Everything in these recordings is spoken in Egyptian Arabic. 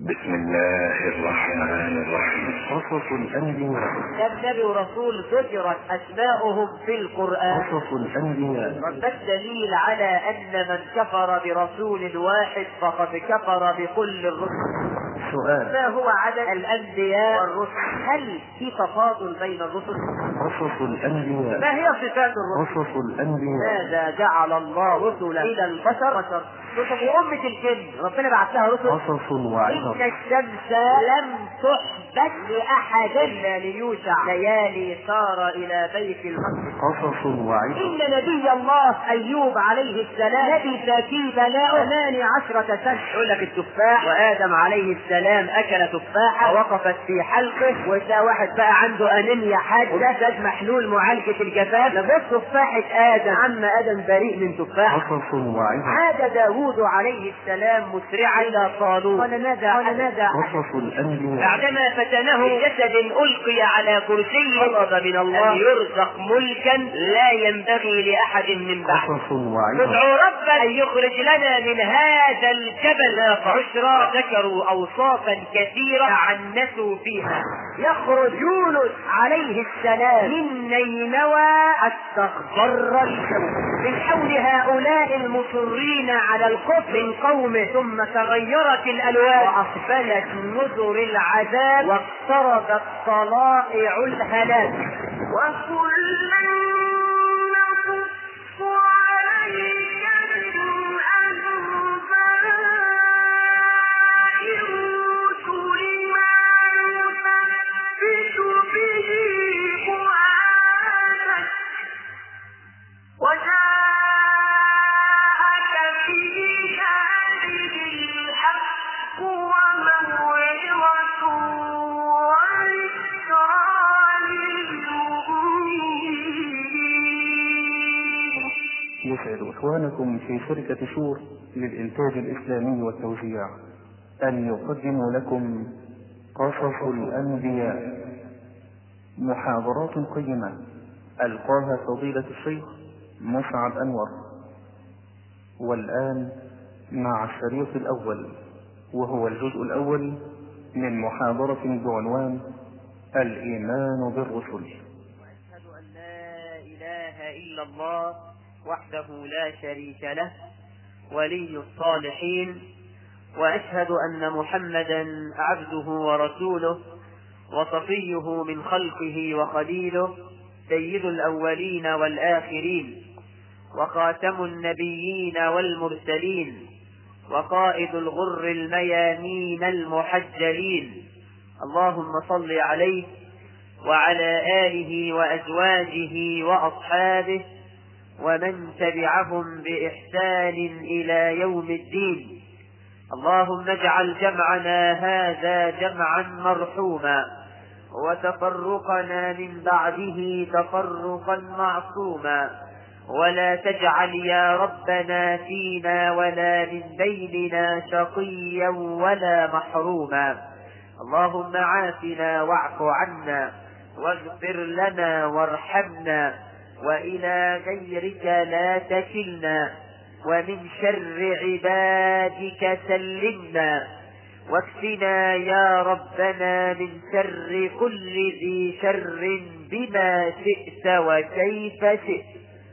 بسم الله الرحمن الرحيم قصص الأنبياء كم نبي ورسول ذكرت أسماؤهم في القرآن قصص الأنبياء ما الدليل على أن من كفر برسول واحد فقد كفر بكل الرسل سؤال ما هو عدد الأنبياء والرسل هل في تفاضل بين الرسل قصص الأنبياء ما هي صفات الرسل قصص الأنبياء ماذا جعل الله رسلا إلى البشر بشر رسل وأمة الجن ربنا بعث لها رسل قصص وعظة إن الشمس لم تحبت لأحد إلا ليوشع ليالي سار إلى بيت المقدس قصص وعظة إن نبي الله أيوب عليه السلام لبث في بلاء ثمان عشرة سنة يقول لك التفاح وآدم عليه السلام أكل تفاحة وقفت في حلقه وده واحد بقى عنده أنيميا حادة وده محلول معالجة الجفاف لبس تفاحة آدم عم آدم بريء من تفاح قصص وعظة عاد داوود عليه السلام مسرعا إلى طالوت قال ماذا قال ماذا قصص الأنبياء بعدما فتنه جسد ألقي على كرسي طلب من الله أن يرزق ملكا لا ينبغي لأحد من بعده قصص وعظة ندعو ربا أن يخرج لنا من هذا الجبل عشرا ذكروا أوصافا كثيرة تعنسوا فيها يخرج يونس عليه السلام من نينوى حتى اخضر الجو من حول هؤلاء المصرين على الكفر من قومه ثم تغيرت الألوان وأقبلت نذر العذاب واقتربت طلائع الهلاك وكلا نقص عليك من أنباء الرسل ما نثبت به فؤادك وجاءك في هذه الحق وموعظة وذكرى للمؤمنين يسعد إخوانكم في شركة شور للإنتاج الإسلامي والتوزيع أن يقدموا لكم قصص الأنبياء محاضرات قيمة ألقاها فضيلة الشيخ مسعد أنور والآن مع الشريط الأول وهو الجزء الأول من محاضرة بعنوان الإيمان بالرسل وأشهد أن لا إله إلا الله وحده لا شريك له ولي الصالحين وأشهد أن محمدا عبده ورسوله وصفيه من خلقه وخليله سيد الأولين والآخرين وخاتم النبيين والمرسلين وقائد الغر الميامين المحجلين اللهم صل عليه وعلى آله وأزواجه وأصحابه ومن تبعهم بإحسان إلى يوم الدين اللهم اجعل جمعنا هذا جمعا مرحوما وتفرقنا من بعده تفرقا معصوما ولا تجعل يا ربنا فينا ولا من بيننا شقيا ولا محروما اللهم عافنا واعف عنا واغفر لنا وارحمنا وإلى غيرك لا تكلنا ومن شر عبادك سلمنا واكفنا يا ربنا من شر كل ذي شر بما شئت وكيف شئت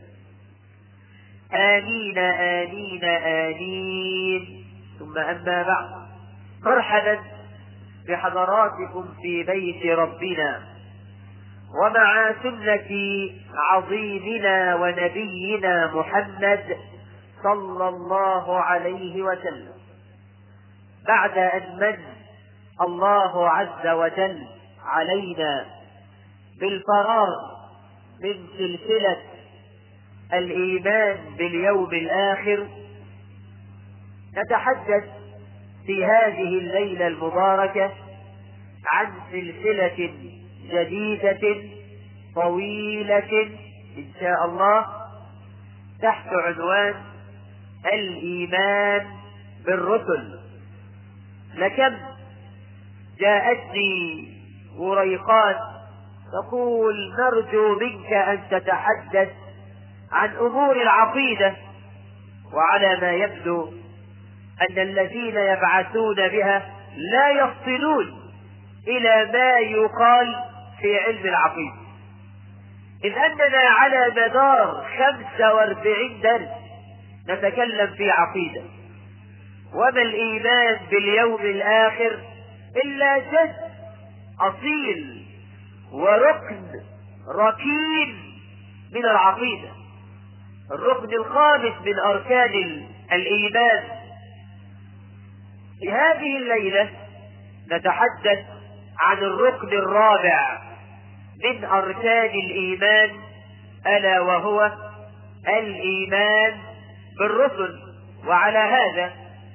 آمين آمين آمين ثم أما بعد مرحبا بحضراتكم في بيت ربنا ومع سنة عظيمنا ونبينا محمد صلى الله عليه وسلم بعد أن من الله عز وجل علينا بالفرار من سلسلة الإيمان باليوم الآخر نتحدث في هذه الليلة المباركة عن سلسلة جديدة طويلة إن شاء الله تحت عنوان الإيمان بالرسل لكم جاءتني وريقات تقول نرجو منك أن تتحدث عن أمور العقيدة وعلى ما يبدو أن الذين يبعثون بها لا يفصلون إلى ما يقال في علم العقيدة إذ أننا على مدار 45 درس نتكلم في عقيدة وما الإيمان باليوم الآخر إلا جد أصيل وركن ركين من العقيدة الركن الخامس من أركان الإيمان في هذه الليلة نتحدث عن الركن الرابع من أركان الإيمان ألا وهو الإيمان بالرسل وعلى هذا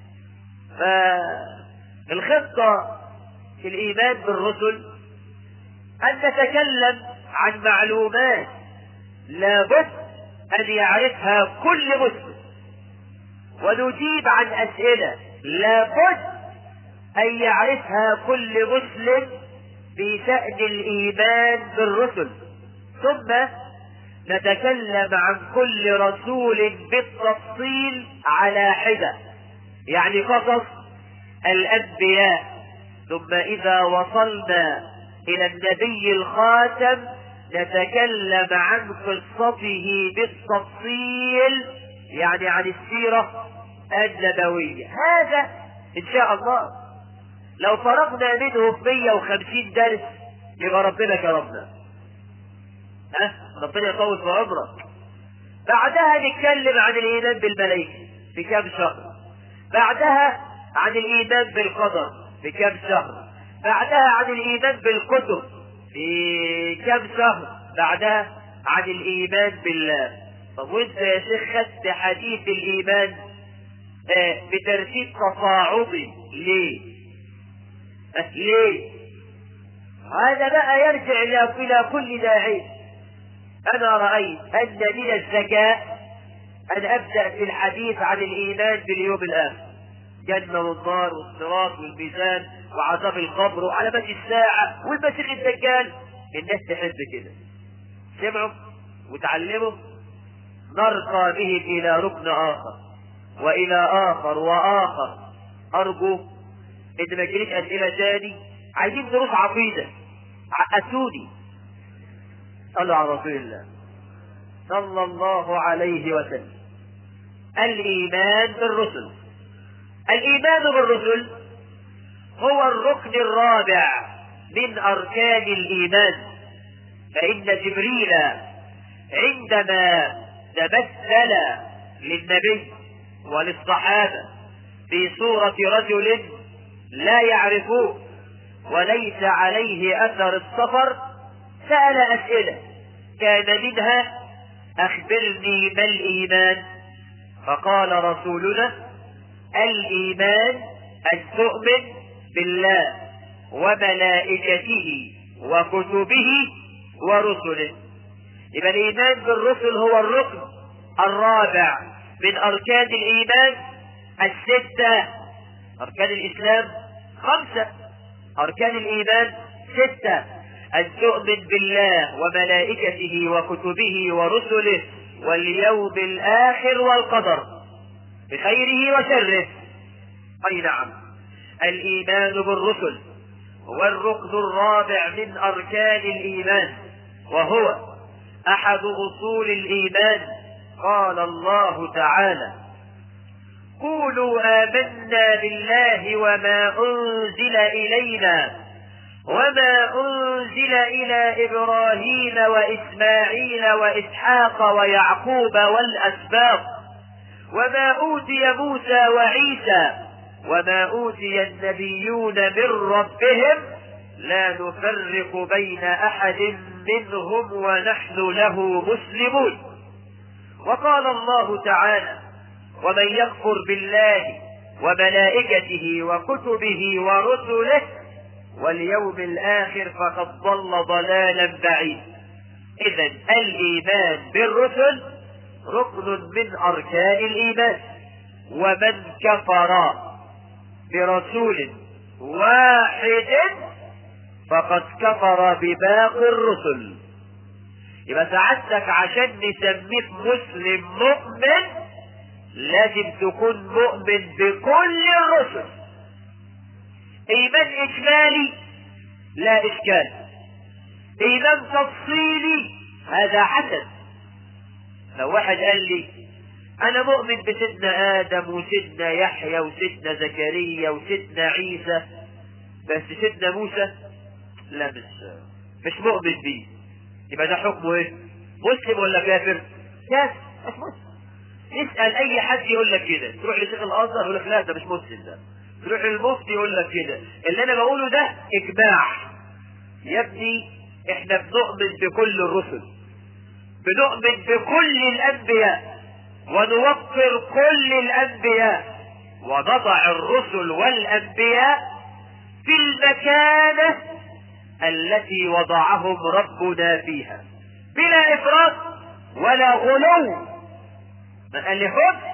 فالخطة في الإيمان بالرسل أن نتكلم عن معلومات لابد أن يعرفها كل مسلم ونجيب عن أسئلة لابد أن يعرفها كل مسلم في شأن الإيمان بالرسل ثم نتكلم عن كل رسول بالتفصيل على حدة يعني قصص الأنبياء ثم إذا وصلنا إلى النبي الخاتم نتكلم عن قصته بالتفصيل يعني عن السيرة النبوية هذا إن شاء الله لو فرغنا منه في 150 درس يبقى ربنا كرمنا ها ربنا يطول في عمرك بعدها نتكلم عن الإيمان بالملائكة في كام شهر بعدها عن الإيمان بالقدر في كام شهر بعدها عن الإيمان بالكتب في كام شهر بعدها عن الإيمان بالله طب وانت يا شيخ خدت حديث الإيمان آه بترتيب تصاعدي ليه؟ آه ليه؟ هذا بقى يرجع إلى كل داعي أنا رأيت أن من الذكاء أن أبدأ في الحديث عن الإيمان باليوم الآخر جنة والنار والصراط والميزان وعذاب القبر وعلامات الساعة والمسيح الدجال الناس تحب كده سمعوا وتعلموا نرقى بهم إلى ركن آخر وإلى آخر وآخر أرجو إن ما تجيليش أسئلة تاني عايزين دروس عقيدة عقسوني صلوا على رسول الله صلى الله عليه وسلم الإيمان بالرسل الإيمان بالرسل هو الركن الرابع من أركان الإيمان فإن جبريل عندما تمثل للنبي وللصحابة في صورة رجل لا يعرفوه وليس عليه أثر السفر سأل أسئلة كان منها أخبرني ما الإيمان فقال رسولنا الإيمان أن تؤمن بالله وملائكته وكتبه ورسله يبقى الإيمان بالرسل هو الركن الرابع من أركان الإيمان الستة أركان الإسلام خمسة أركان الإيمان ستة أن تؤمن بالله وملائكته وكتبه ورسله واليوم الآخر والقدر بخيره وشره أي نعم الإيمان بالرسل هو الركن الرابع من أركان الإيمان وهو أحد أصول الإيمان قال الله تعالى قولوا آمنا بالله وما أنزل إلينا وما أنزل إلى إبراهيم وإسماعيل وإسحاق ويعقوب والأسباط وما أوتي موسى وعيسى وما أوتي النبيون من ربهم لا نفرق بين أحد منهم ونحن له مسلمون وقال الله تعالى ومن يكفر بالله وملائكته وكتبه ورسله واليوم الآخر فقد ضل ضلالا بعيدا إذا الإيمان بالرسل ركن من أركان الإيمان ومن كفر برسول واحد فقد كفر بباقي الرسل يبقى سعادتك عشان نسميك مسلم مؤمن لازم تكون مؤمن بكل الرسل ايمان اجمالي لا اشكال ايمان تفصيلي هذا حسن لو واحد قال لي انا مؤمن بسيدنا ادم وسيدنا يحيى وسيدنا زكريا وسيدنا عيسى بس سيدنا موسى لا مش مش مؤمن بيه يبقى ده حكمه ايه مسلم ولا كافر كافر مش مسلم اسال اي حد يقول لك كده تروح لشيخ الازهر يقول لك لا ده مش مسلم ده تروح للمفتي يقول لك كده اللي انا بقوله ده اجماع يا ابني احنا بنؤمن بكل الرسل بنؤمن بكل الانبياء ونوقر كل الانبياء ونضع الرسل والانبياء في المكانه التي وضعهم ربنا فيها بلا افراط ولا غلو ما قالهمش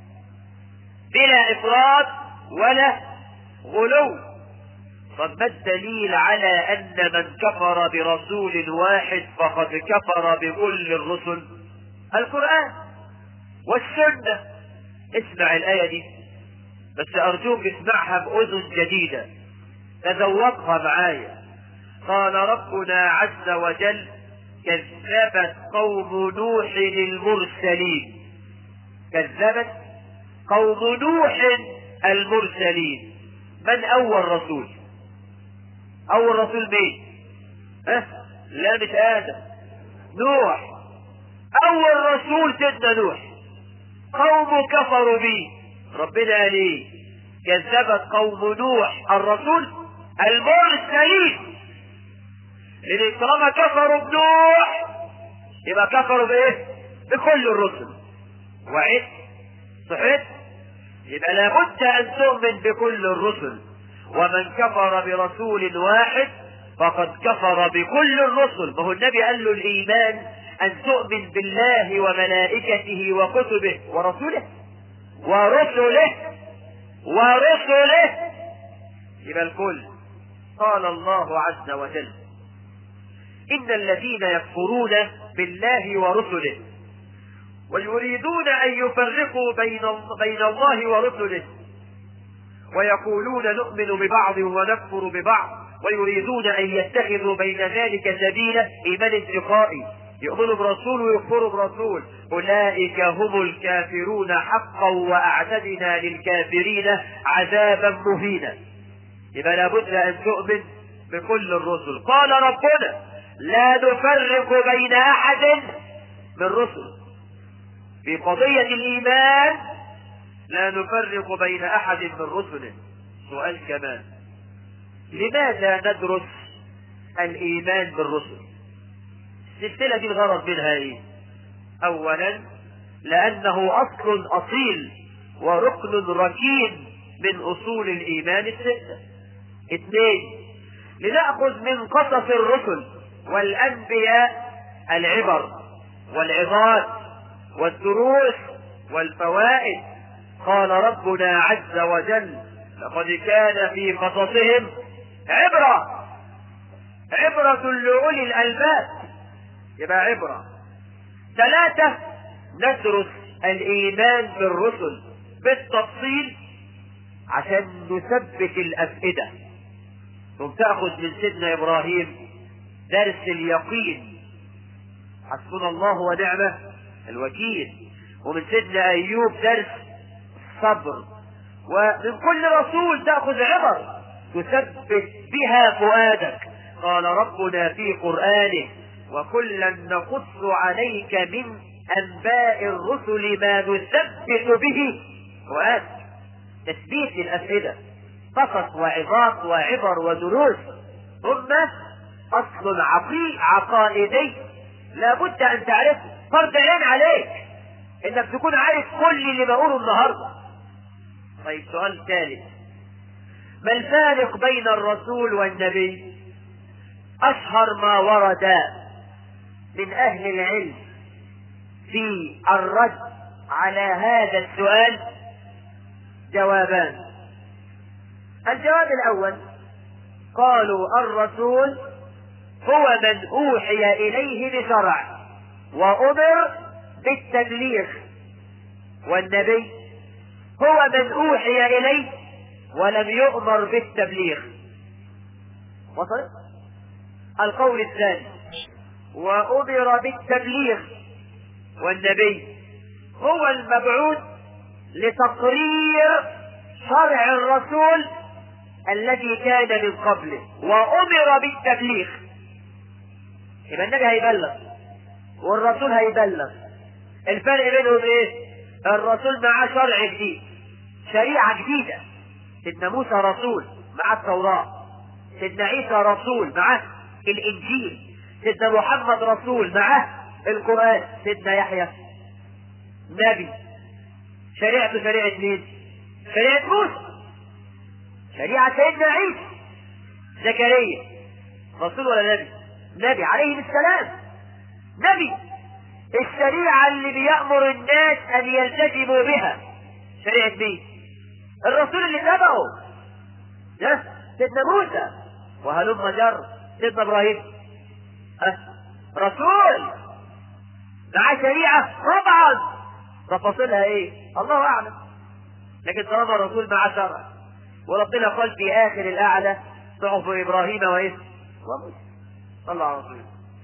بلا افراط ولا غلو طب ما الدليل على ان من كفر برسول واحد فقد كفر بكل الرسل القرآن والسنة اسمع الآية دي بس أرجوك اسمعها بأذن جديدة تذوقها معايا قال ربنا عز وجل كذبت قوم نوح المرسلين كذبت قوم نوح المرسلين من أول رسول أول رسول مين ها لا مش آدم نوح أول رسول سيدنا نوح قوم كفروا به ربنا قال ايه كذبت قوم نوح الرسول المرسلين لأن طالما كفروا بنوح يبقى كفروا بإيه؟ بكل الرسل وعد صحيح؟ يبقى لابد أن تؤمن بكل الرسل ومن كفر برسول واحد فقد كفر بكل الرسل ما هو النبي قال له الإيمان أن تؤمن بالله وملائكته وكتبه ورسوله ورسله ورسله يبقى الكل قال الله عز وجل إن الذين يكفرون بالله ورسله ويريدون أن يفرقوا بين بين الله ورسله ويقولون نؤمن ببعض ونكفر ببعض ويريدون أن يتخذوا بين ذلك سبيلا إيمان انتقائي يؤمنوا برسول ويكفروا برسول أولئك هم الكافرون حقا وأعتدنا للكافرين عذابا مهينا يبقى لابد أن تؤمن بكل الرسل قال ربنا لا نفرق بين أحد من رسل في قضية الإيمان لا نفرق بين أحد من رسله سؤال كمان لماذا ندرس الإيمان بالرسل السلسلة دي الغرض منها ايه اولا لانه اصل اصيل وركن ركين من اصول الايمان الستة اثنين لنأخذ من قصص الرسل والانبياء العبر والعظات والدروس والفوائد قال ربنا عز وجل لقد كان في قصصهم عبرة عبرة لأولي الألباب يبقى عبرة ثلاثة ندرس الإيمان بالرسل بالتفصيل عشان نثبت الأفئدة ثم تأخذ من سيدنا إبراهيم درس اليقين حسبنا الله ونعمه الوكيل ومن سيدنا أيوب درس الصبر ومن كل رسول تأخذ عبر تثبت بها فؤادك قال ربنا في قرآنه وكلا نقص عليك من أنباء الرسل ما نثبت به فؤادك تثبيت الأسئلة قصص وعظات وعبر ودروس ثم أصل عقي عقائدي لابد أن تعرفه فرض عين عليك إنك تكون عارف كل اللي بقوله النهارده طيب سؤال ثالث ما الفارق بين الرسول والنبي أشهر ما ورد من أهل العلم في الرد على هذا السؤال جوابان الجواب الأول قالوا الرسول هو من أوحي إليه بشرع وأمر بالتبليغ والنبي هو من أوحي إليه ولم يؤمر بالتبليغ وصل القول الثاني وأمر بالتبليغ والنبي هو المبعوث لتقرير شرع الرسول الذي كان من قبله وأمر بالتبليغ يبقى النبي هيبلغ والرسول هيبلغ الفرق بينهم ايه؟ الرسول معاه شرع جديد شريعة جديدة سيدنا موسى رسول مع التوراة سيدنا عيسى رسول معاه الإنجيل سيدنا محمد رسول معاه القرآن سيدنا يحيى نبي شريعته شريعة مين؟ شريعة موسى شريعة سيدنا عيسى زكريا رسول ولا نبي؟ نبي عليه السلام نبي الشريعة اللي بيأمر الناس أن يلتزموا بها شريعة مين؟ الرسول اللي تبعه ده سيدنا موسى وهلم جر سيدنا إبراهيم أه؟ رسول معاه شريعة طبعا تفاصيلها ايه؟ الله أعلم لكن طالما الرسول معاه شرع وربنا قال في آخر الأعلى صحف إبراهيم وإيه؟ وموسى صلى على رسوله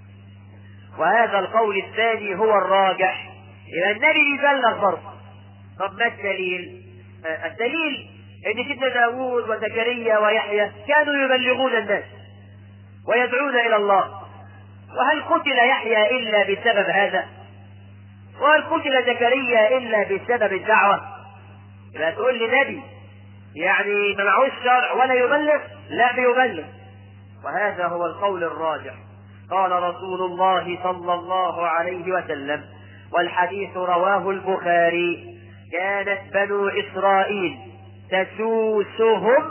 وهذا القول الثاني هو الراجح إذا النبي يبلغ برضه طب ما الدليل؟ آه الدليل ان سيدنا داوود وزكريا ويحيى كانوا يبلغون الناس ويدعون الى الله وهل قتل يحيى الا بسبب هذا وهل قتل زكريا الا بسبب الدعوه لا تقول لي نبي يعني ما معهوش شرع ولا يبلغ لا بيبلغ وهذا هو القول الراجح قال رسول الله صلى الله عليه وسلم والحديث رواه البخاري كانت بنو اسرائيل تسوسهم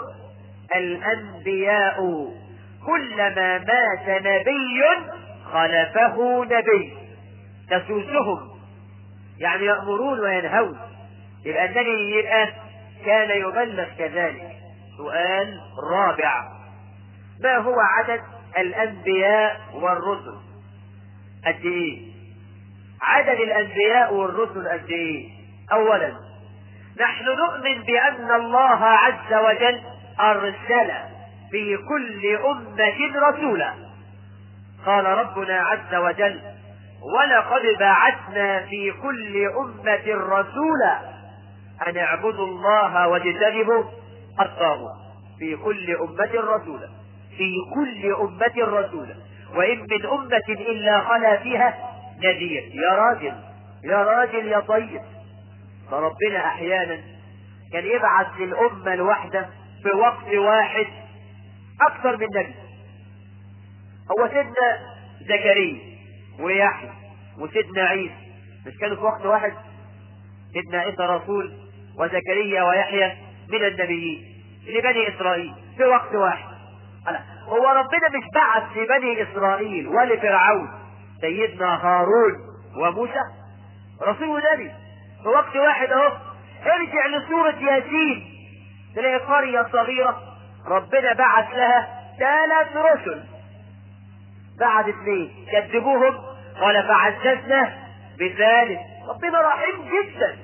الأنبياء كلما مات نبي خلفه نبي تسوسهم يعني يأمرون وينهون يبقى النبي يبقى كان يبلغ كذلك سؤال رابع ما هو عدد الأنبياء والرسل قد إيه؟ عدد الأنبياء والرسل قد إيه؟ أولا نحن نؤمن بأن الله عز وجل أرسل في كل أمة رسولا قال ربنا عز وجل ولقد بعثنا في كل أمة رسولا أن اعبدوا الله واجتنبوا الطاغوت في كل أمة رسولا في كل أمة رسولا وإن من أمة إلا خلا فيها نذير يا راجل يا راجل يا طيب فربنا احيانا كان يبعث للامه الواحده في وقت واحد اكثر من نبي هو سيدنا زكريا ويحيى وسيدنا عيسى مش كانوا في وقت واحد سيدنا عيسى رسول وزكريا ويحيى من النبيين لبني اسرائيل في وقت واحد هو ربنا مش بعث لبني اسرائيل ولفرعون سيدنا هارون وموسى رسول نبي في وقت واحد اهو ارجع لسورة ياسين تلاقي قرية صغيرة ربنا بعث لها ثلاث رسل بعد اثنين كذبوهم قال فعززنا بثالث ربنا رحيم جدا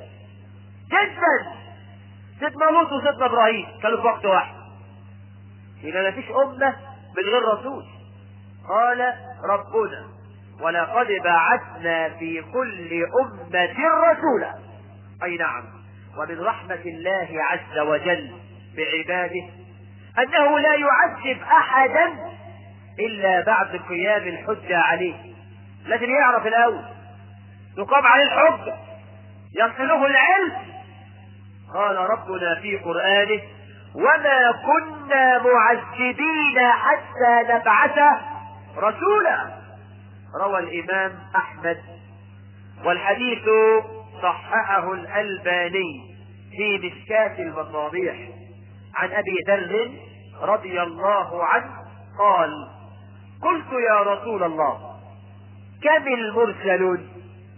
جدا سيدنا لوط وسيدنا ابراهيم كانوا في وقت واحد يبقى ما فيش امه من غير رسول قال ربنا ولقد بعثنا في كل أمة رسولا أي نعم ومن رحمة الله عز وجل بعباده أنه لا يعذب أحدا إلا بعد قيام الحجة عليه لازم يعرف الأول تقام عليه الحجة يصله العلم قال ربنا في قرآنه وما كنا معذبين حتى نبعث رسولا روى الإمام أحمد والحديث صححه الألباني في مشكاة المصابيح عن أبي ذر رضي الله عنه قال قلت يا رسول الله كم المرسلون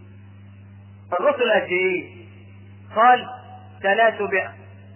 الرسل قد ايه قال ثلاثمائة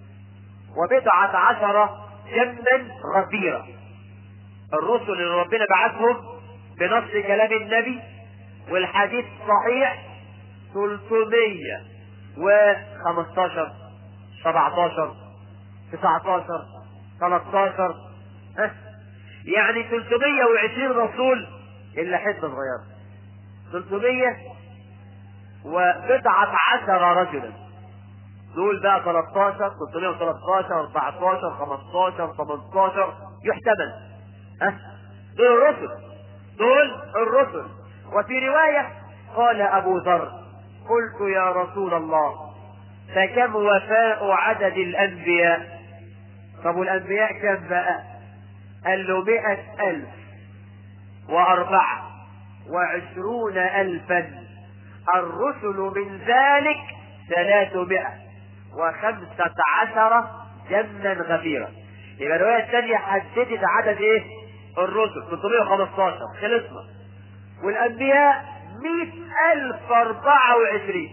وبضعة عشر جما غفيرة الرسل اللي ربنا بعثهم بنص كلام النبي والحديث صحيح 315 17 19 13 ها يعني 320 رسول الا حته صغيره 300 وبضعة عشر رجلا دول بقى 13 313 14 15 18 يحتمل ها دول الرسل دول الرسل وفي رواية قال أبو ذر قلت يا رسول الله فكم وفاء عدد الأنبياء طب والأنبياء كم بقى قال له مئة ألف وأربعة وعشرون ألفا الرسل من ذلك ثلاثمائة وخمسة عشر جنا غفيرا يبقى الرواية الثانية حددت عدد ايه؟ الرسل 315 خلصنا والأنبياء 100024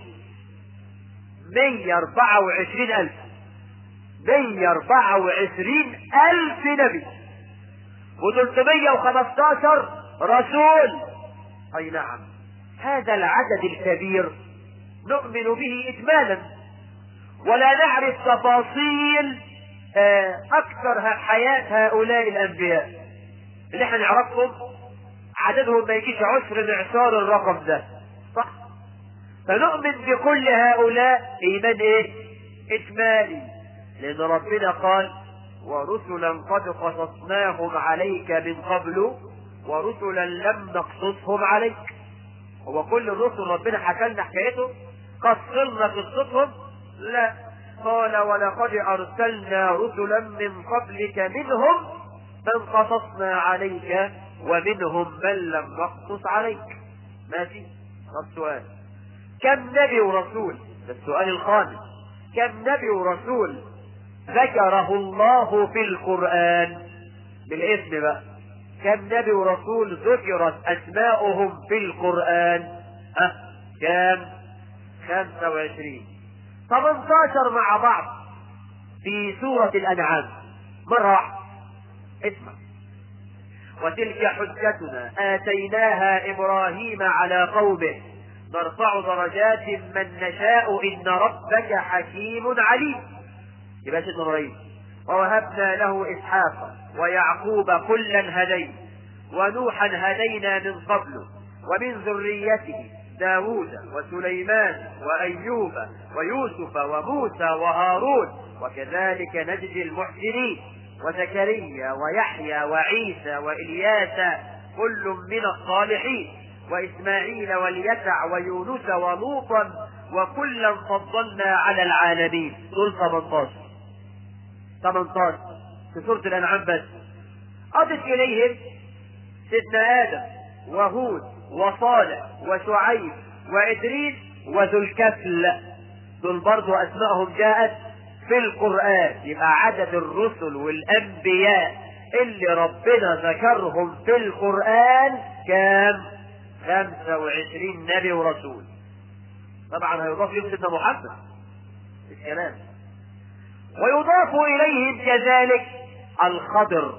124 ألف 124 ألف نبي و315 رسول أي نعم هذا العدد الكبير نؤمن به إجمالا ولا نعرف تفاصيل أكثر حياة هؤلاء الأنبياء اللي احنا نعرفهم عددهم ما يجيش عشر معشار الرقم ده صح فنؤمن بكل هؤلاء إيمان إيه إجمالي لأن ربنا قال ورسلا قد قصصناهم عليك من قبل ورسلا لم نقصصهم عليك هو كل الرسل ربنا حكى لنا حكايته قصرنا قصتهم لا قال ولقد ارسلنا رسلا من قبلك منهم من قصصنا عليك ومنهم من لم نقصص عليك ماشي طب سؤال كم نبي ورسول ده السؤال الخامس كم نبي ورسول ذكره الله في القرآن بالاسم بقى كم نبي ورسول ذكرت أسماؤهم في القرآن أه كم 25 18 مع بعض في سورة الأنعام مرة واحدة اسمع وتلك حجتنا آتيناها إبراهيم على قومه نرفع درجات من نشاء إن ربك حكيم عليم يبقى سيدنا إبراهيم ووهبنا له إسحاق ويعقوب كلا هدينا ونوحا هدينا من قبل ومن ذريته داود وسليمان وأيوب ويوسف وموسى وهارون وكذلك نجزي المحسنين وزكريا ويحيى وعيسى وإلياس كل من الصالحين وإسماعيل واليسع ويونس ولوطا وكلا فضلنا على العالمين دول 18 18 في سورة الأنعام بس أضف إليهم سيدنا آدم وهود وصالح وشعيب وإدريس وذو الكفل دول برضو أسمائهم جاءت في القرآن يبقى عدد الرسل والأنبياء اللي ربنا ذكرهم في القرآن كام 25 نبي ورسول طبعا هيضاف لهم سيدنا محمد الكلام ويضاف إليهم كذلك الخضر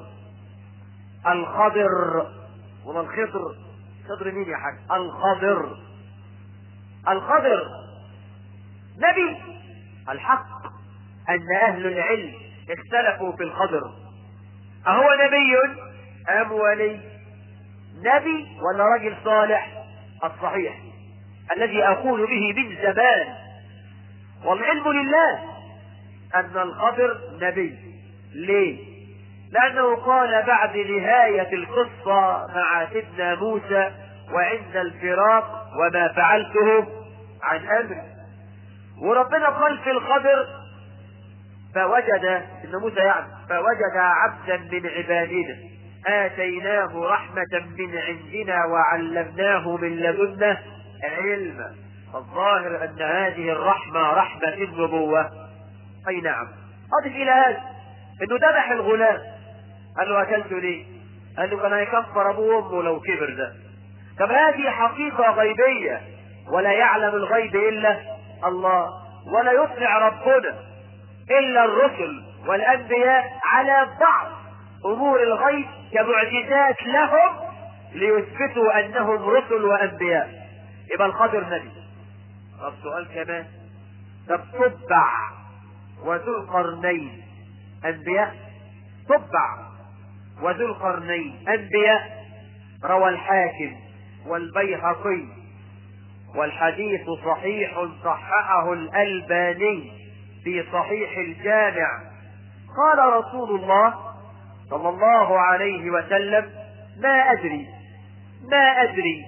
الخضر وما الخضر خضر مين يا حاج الخضر الخضر نبي الحق أن أهل العلم اختلفوا في الخضر أهو نبي أم ولي نبي ولا رجل صالح الصحيح الذي أقول به من زمان والعلم لله أن الخضر نبي ليه لأنه قال بعد نهاية القصة مع سيدنا موسى وعند الفراق وما فعلته عن أمري وربنا قال في الخضر فوجد ان موسى يعني فوجد عبدا من عبادنا آتيناه رحمة من عندنا وعلمناه من لدنا علما فالظاهر أن هذه الرحمة رحمة النبوة أي نعم أضف إلى هذا أنه ذبح الغلام قال له أكلت ليه؟ قال له كان هيكفر أبوه وأمه لو كبر ده طب هذه حقيقة غيبية ولا يعلم الغيب إلا الله ولا يطلع ربنا إلا الرسل والأنبياء على بعض أمور الغيب كمعجزات لهم ليثبتوا أنهم رسل وأنبياء يبقى الخضر نبي طب سؤال كمان طب تبع وذو القرنين أنبياء تبع وذو القرنين أنبياء روى الحاكم والبيهقي والحديث صحيح صححه الألباني في صحيح الجامع قال رسول الله صلى الله عليه وسلم ما أدري ما أدري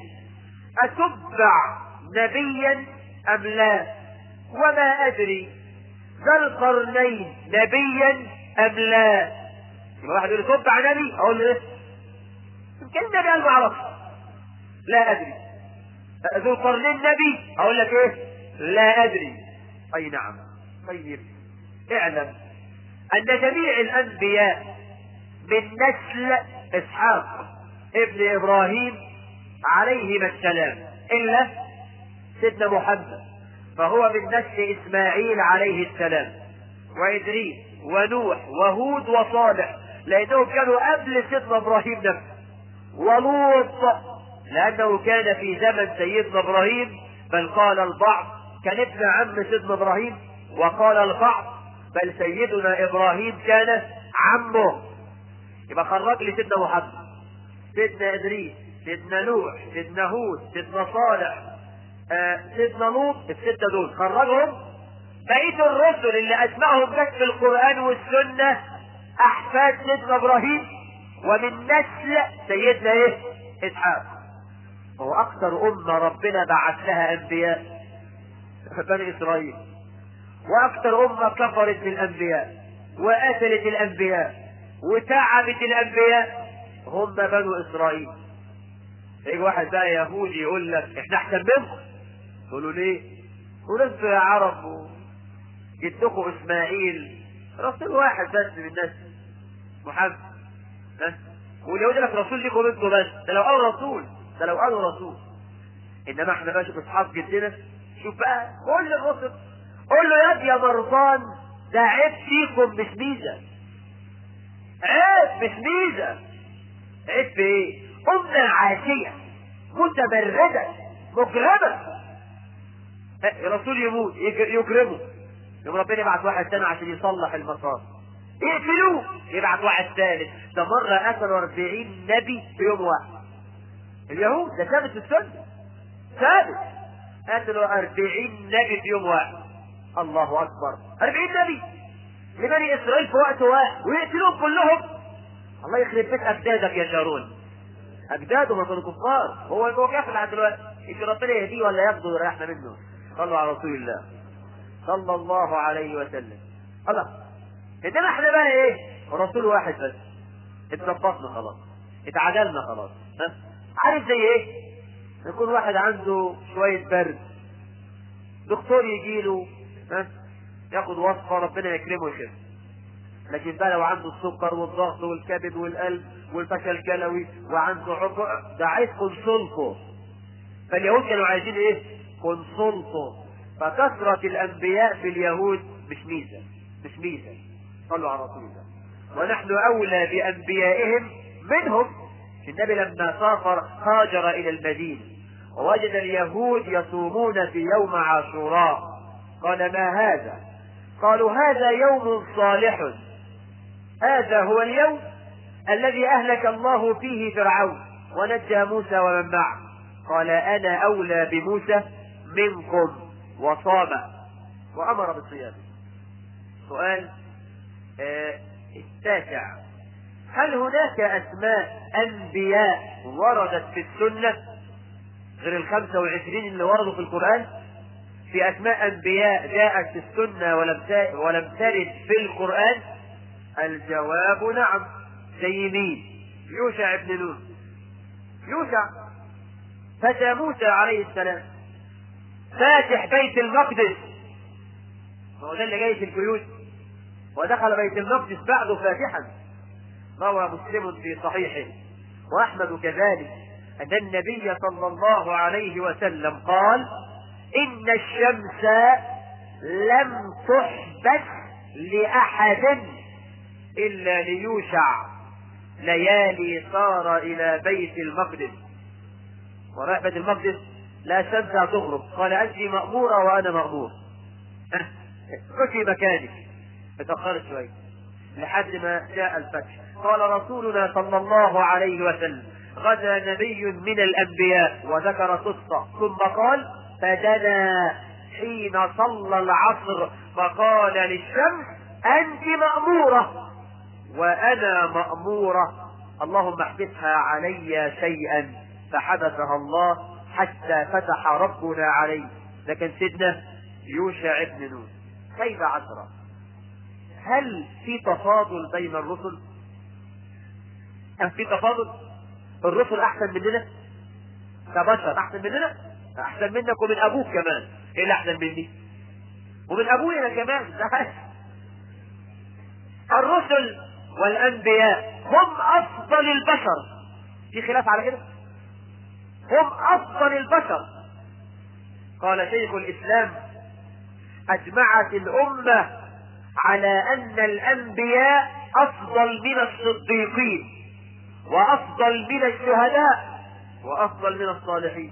أتبع نبيا أم لا وما أدري ذا القرنين نبيا أم لا يبقى واحد يقول تبع نبي أقول له إيه؟ يمكن النبي قال ما أعرفش لا أدري ذو القرنين نبي أقول لك إيه لا أدري أي نعم طيب اعلم أن جميع الأنبياء من نسل إسحاق ابن إبراهيم عليهما السلام إلا سيدنا محمد فهو من نسل إسماعيل عليه السلام وإدريس ونوح وهود وصالح لأنهم كانوا قبل سيدنا إبراهيم نفسه ولوط لأنه كان في زمن سيدنا إبراهيم بل قال البعض كان ابن عم سيدنا إبراهيم وقال البعض بل سيدنا إبراهيم كان عمه يبقى خرج لي سيدنا محمد سيدنا إدريس سيدنا نوح سيدنا هود سيدنا صالح آه سيدنا لوط الستة دول خرجهم بقية الرسل اللي أسمائهم جت في القرآن والسنة أحفاد سيدنا إبراهيم ومن نسل سيدنا إيه؟ إسحاق هو أكثر أمة ربنا بعث لها أنبياء بني إسرائيل وأكثر أمة كفرت بالأنبياء وقتلت الأنبياء وتعبت الأنبياء هم بنو إسرائيل يجي واحد بقى يهودي يقول لك احنا احسن منكم تقولوا ليه؟ تقولوا انتوا يا عرب و- جدكم اسماعيل رسول واحد بس من الناس محمد ها؟ واليهود لك رسول ليكم انتوا بس ده لو قالوا رسول ده لو قالوا رسول انما احنا بقى شوف اصحاب جدنا شوف بقى كل الرسل قول له يا ابني يا مرضان ده عيب فيكم مش ميزه عيب مش ميزه عيب في ايه؟ أمة عاشية متبردة مجرمة الرسول يموت يج- يجرمه يوم ربنا يبعت واحد تاني عشان يصلح المسار يقتلوه يبعت واحد ثالث ده مرة قتلوا 40 نبي في يوم واحد اليهود ده ثابت في السنة ثابت قتلوا 40 نبي في يوم واحد الله أكبر 40 نبي لبني إسرائيل في وقت واحد ويقتلوهم كلهم الله يخرب بيت أجدادك يا شارون اجداده ما كانوا كفار هو هو كافر لحد دلوقتي يمكن ربنا يهديه ولا ياخده ويريحنا منه صلوا على رسول الله صلى الله عليه وسلم الله انما احنا بقى ايه رسول واحد بس اتظبطنا خلاص اتعدلنا خلاص ها عارف زي ايه يكون واحد عنده شويه برد دكتور يجي له ها ياخد وصفه ربنا يكرمه يخف لكن بقى لو عنده السكر والضغط والكبد والقلب والفشل الكلوي وعنده عقع ده عايز كونسولتو فاليهود كانوا عايزين ايه كونسولتو فكثرة الانبياء في اليهود مش ميزة مش ميزة صلوا على رسول الله ونحن اولى بانبيائهم منهم النبي لما سافر هاجر الى المدينة ووجد اليهود يصومون في يوم عاشوراء قال ما هذا قالوا هذا يوم صالح هذا هو اليوم الذي أهلك الله فيه فرعون ونجى موسى ومن معه قال أنا أولى بموسى منكم وصام وأمر بالصيام سؤال آه التاسع هل هناك أسماء أنبياء وردت في السنة غير الخمسة والعشرين اللي وردوا في القرآن في أسماء أنبياء جاءت في السنة ولم ت- ولم ترد في القرآن الجواب نعم زي مين يوشع بن نون يوشع فتى موسى عليه السلام فاتح بيت المقدس هو ده اللي جاي في البيوت ودخل بيت المقدس بعده فاتحا روى مسلم في صحيحه واحمد كذلك ان النبي صلى الله عليه وسلم قال ان الشمس لم تحبس لاحد الا ليوشع ليالي صار الى بيت المقدس ورايح بيت المقدس لا شمس تغرب قال انت ماموره وانا مامور خشي مكانك اتاخرت شويه لحد ما جاء الفتح قال رسولنا صلى الله عليه وسلم غدا نبي من الأنبياء وذكر قصة ثم قال فدنا حين صلى العصر فقال للشمس أنت مأمورة وأنا مأمورة اللهم احبسها علي شيئا فحبسها الله حتى فتح ربنا عليه لكن سيدنا يوشع بن نون كيف عشرة هل في تفاضل بين الرسل هل في تفاضل الرسل احسن مننا كبشر احسن مننا احسن منك ومن ابوك كمان ايه اللي احسن مني ومن ابويا كمان الرسل والانبياء هم افضل البشر في خلاف على كده هم افضل البشر قال شيخ الاسلام اجمعت الامه على ان الانبياء افضل من الصديقين وافضل من الشهداء وافضل من الصالحين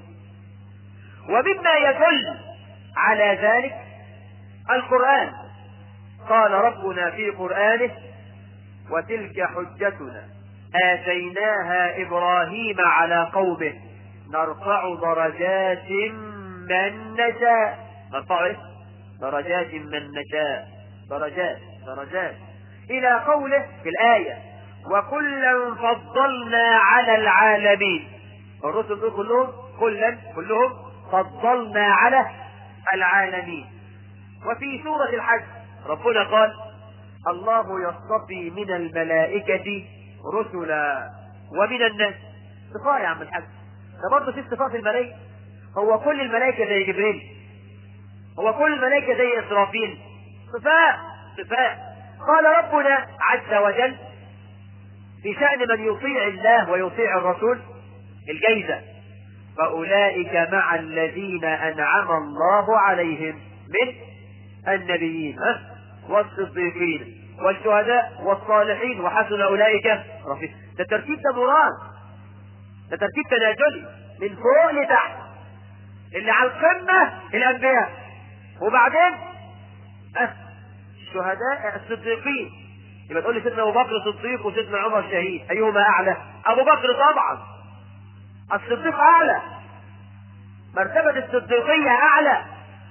ومما يدل على ذلك القران قال ربنا في قرانه وتلك حجتنا اتيناها ابراهيم على قومه نرفع درجات من نشاء نرفع ايه درجات من نشاء درجات درجات الى قوله في الايه وكلا فضلنا على العالمين الرسل دول كلهم كلا كلهم فضلنا على العالمين وفي سورة الحج ربنا قال الله يصطفي من الملائكة رسلا ومن الناس صفاء يا عم الحج ده برضه في صفات الملائكة هو كل الملائكة زي جبريل هو كل الملائكة زي إسرافيل صفاء صفاء قال ربنا عز وجل في شأن من يطيع الله ويطيع الرسول الجيزة فأولئك مع الذين أنعم الله عليهم من النبيين والصديقين والشهداء والصالحين وحسن أولئك رفيق ده ترتيب ده مراد ده ترتيب تنازلي من فوق لتحت اللي على القمة الأنبياء وبعدين أه الشهداء الصديقين يبقى تقول لي سيدنا ابو بكر صديق وسيدنا عمر شهيد ايهما اعلى ابو بكر طبعا الصديق اعلى مرتبة الصديقية اعلى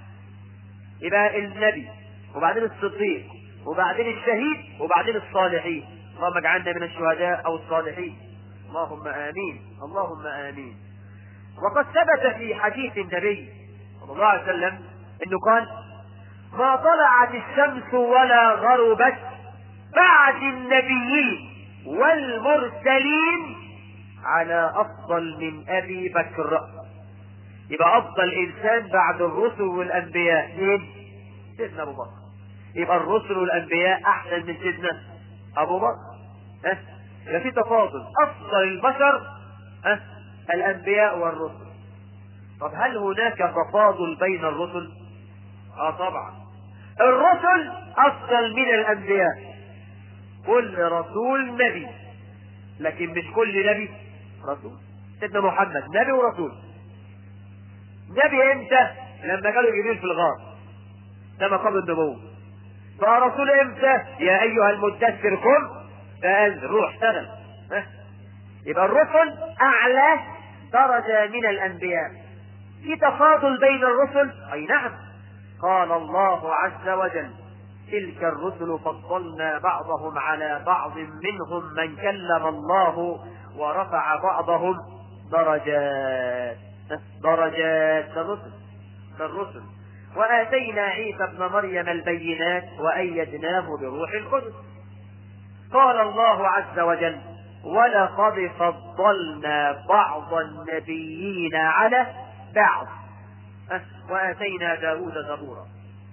يبقى النبي وبعدين الصديق وبعدين الشهيد وبعدين الصالحين اللهم اجعلنا من الشهداء او الصالحين اللهم امين اللهم امين وقد ثبت في حديث النبي صلى الله عليه وسلم انه قال ما طلعت الشمس ولا غربت بعد النبيين والمرسلين على افضل من ابي بكر يبقى افضل انسان بعد الرسل والانبياء مين سيدنا ابو بكر يبقى الرسل والانبياء احسن من سيدنا ابو بكر ها يبقى في تفاضل افضل البشر ها الانبياء والرسل طب هل هناك تفاضل بين الرسل اه طبعا الرسل افضل من الانبياء كل رسول نبي لكن مش كل نبي رسول سيدنا محمد نبي ورسول نبي امتى لما قالوا جبريل في الغار ده مقام النبوة فرسول امتى يا ايها المدثر قم فانزل روح اشتغل ها؟ يبقى الرسل اعلى درجة من الانبياء في تفاضل بين الرسل اي نعم قال الله عز وجل تلك الرسل فضلنا بعضهم على بعض منهم من كلم الله ورفع بعضهم درجات درجات الرسل الرسل وآتينا عيسى ابن مريم البينات وأيدناه بروح القدس قال الله عز وجل ولقد فضلنا بعض النبيين على بعض وآتينا داود زبورا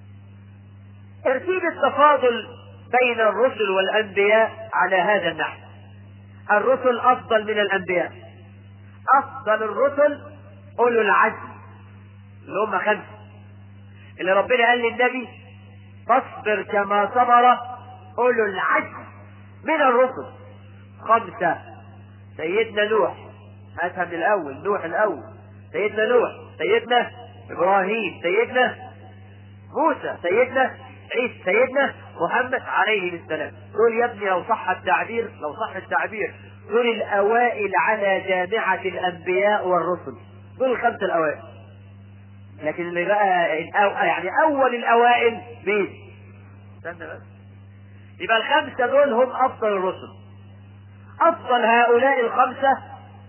ترتيب التفاضل بين الرسل والأنبياء على هذا النحو الرسل أفضل من الأنبياء أفضل الرسل أولو العزم اللي هم خمسة اللي ربنا قال للنبي فاصبر كما صبر أولو العزم من الرسل خمسة سيدنا نوح هاتها من الأول نوح الأول سيدنا نوح سيدنا إبراهيم سيدنا موسى سيدنا عيسى سيدنا محمد عليه السلام دول يا ابني لو صح التعبير لو صح التعبير دول الأوائل على جامعة الأنبياء والرسل دول الخمسة الأوائل لكن اللي بقى الأو... يعني أول الأوائل مين؟ استنى بس يبقى الخمسة دول هم أفضل الرسل أفضل هؤلاء الخمسة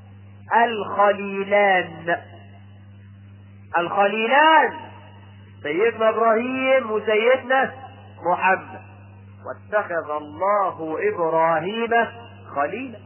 الخليلان الخليلان سيدنا إبراهيم وسيدنا محمد واتخذ الله إبراهيم خليلا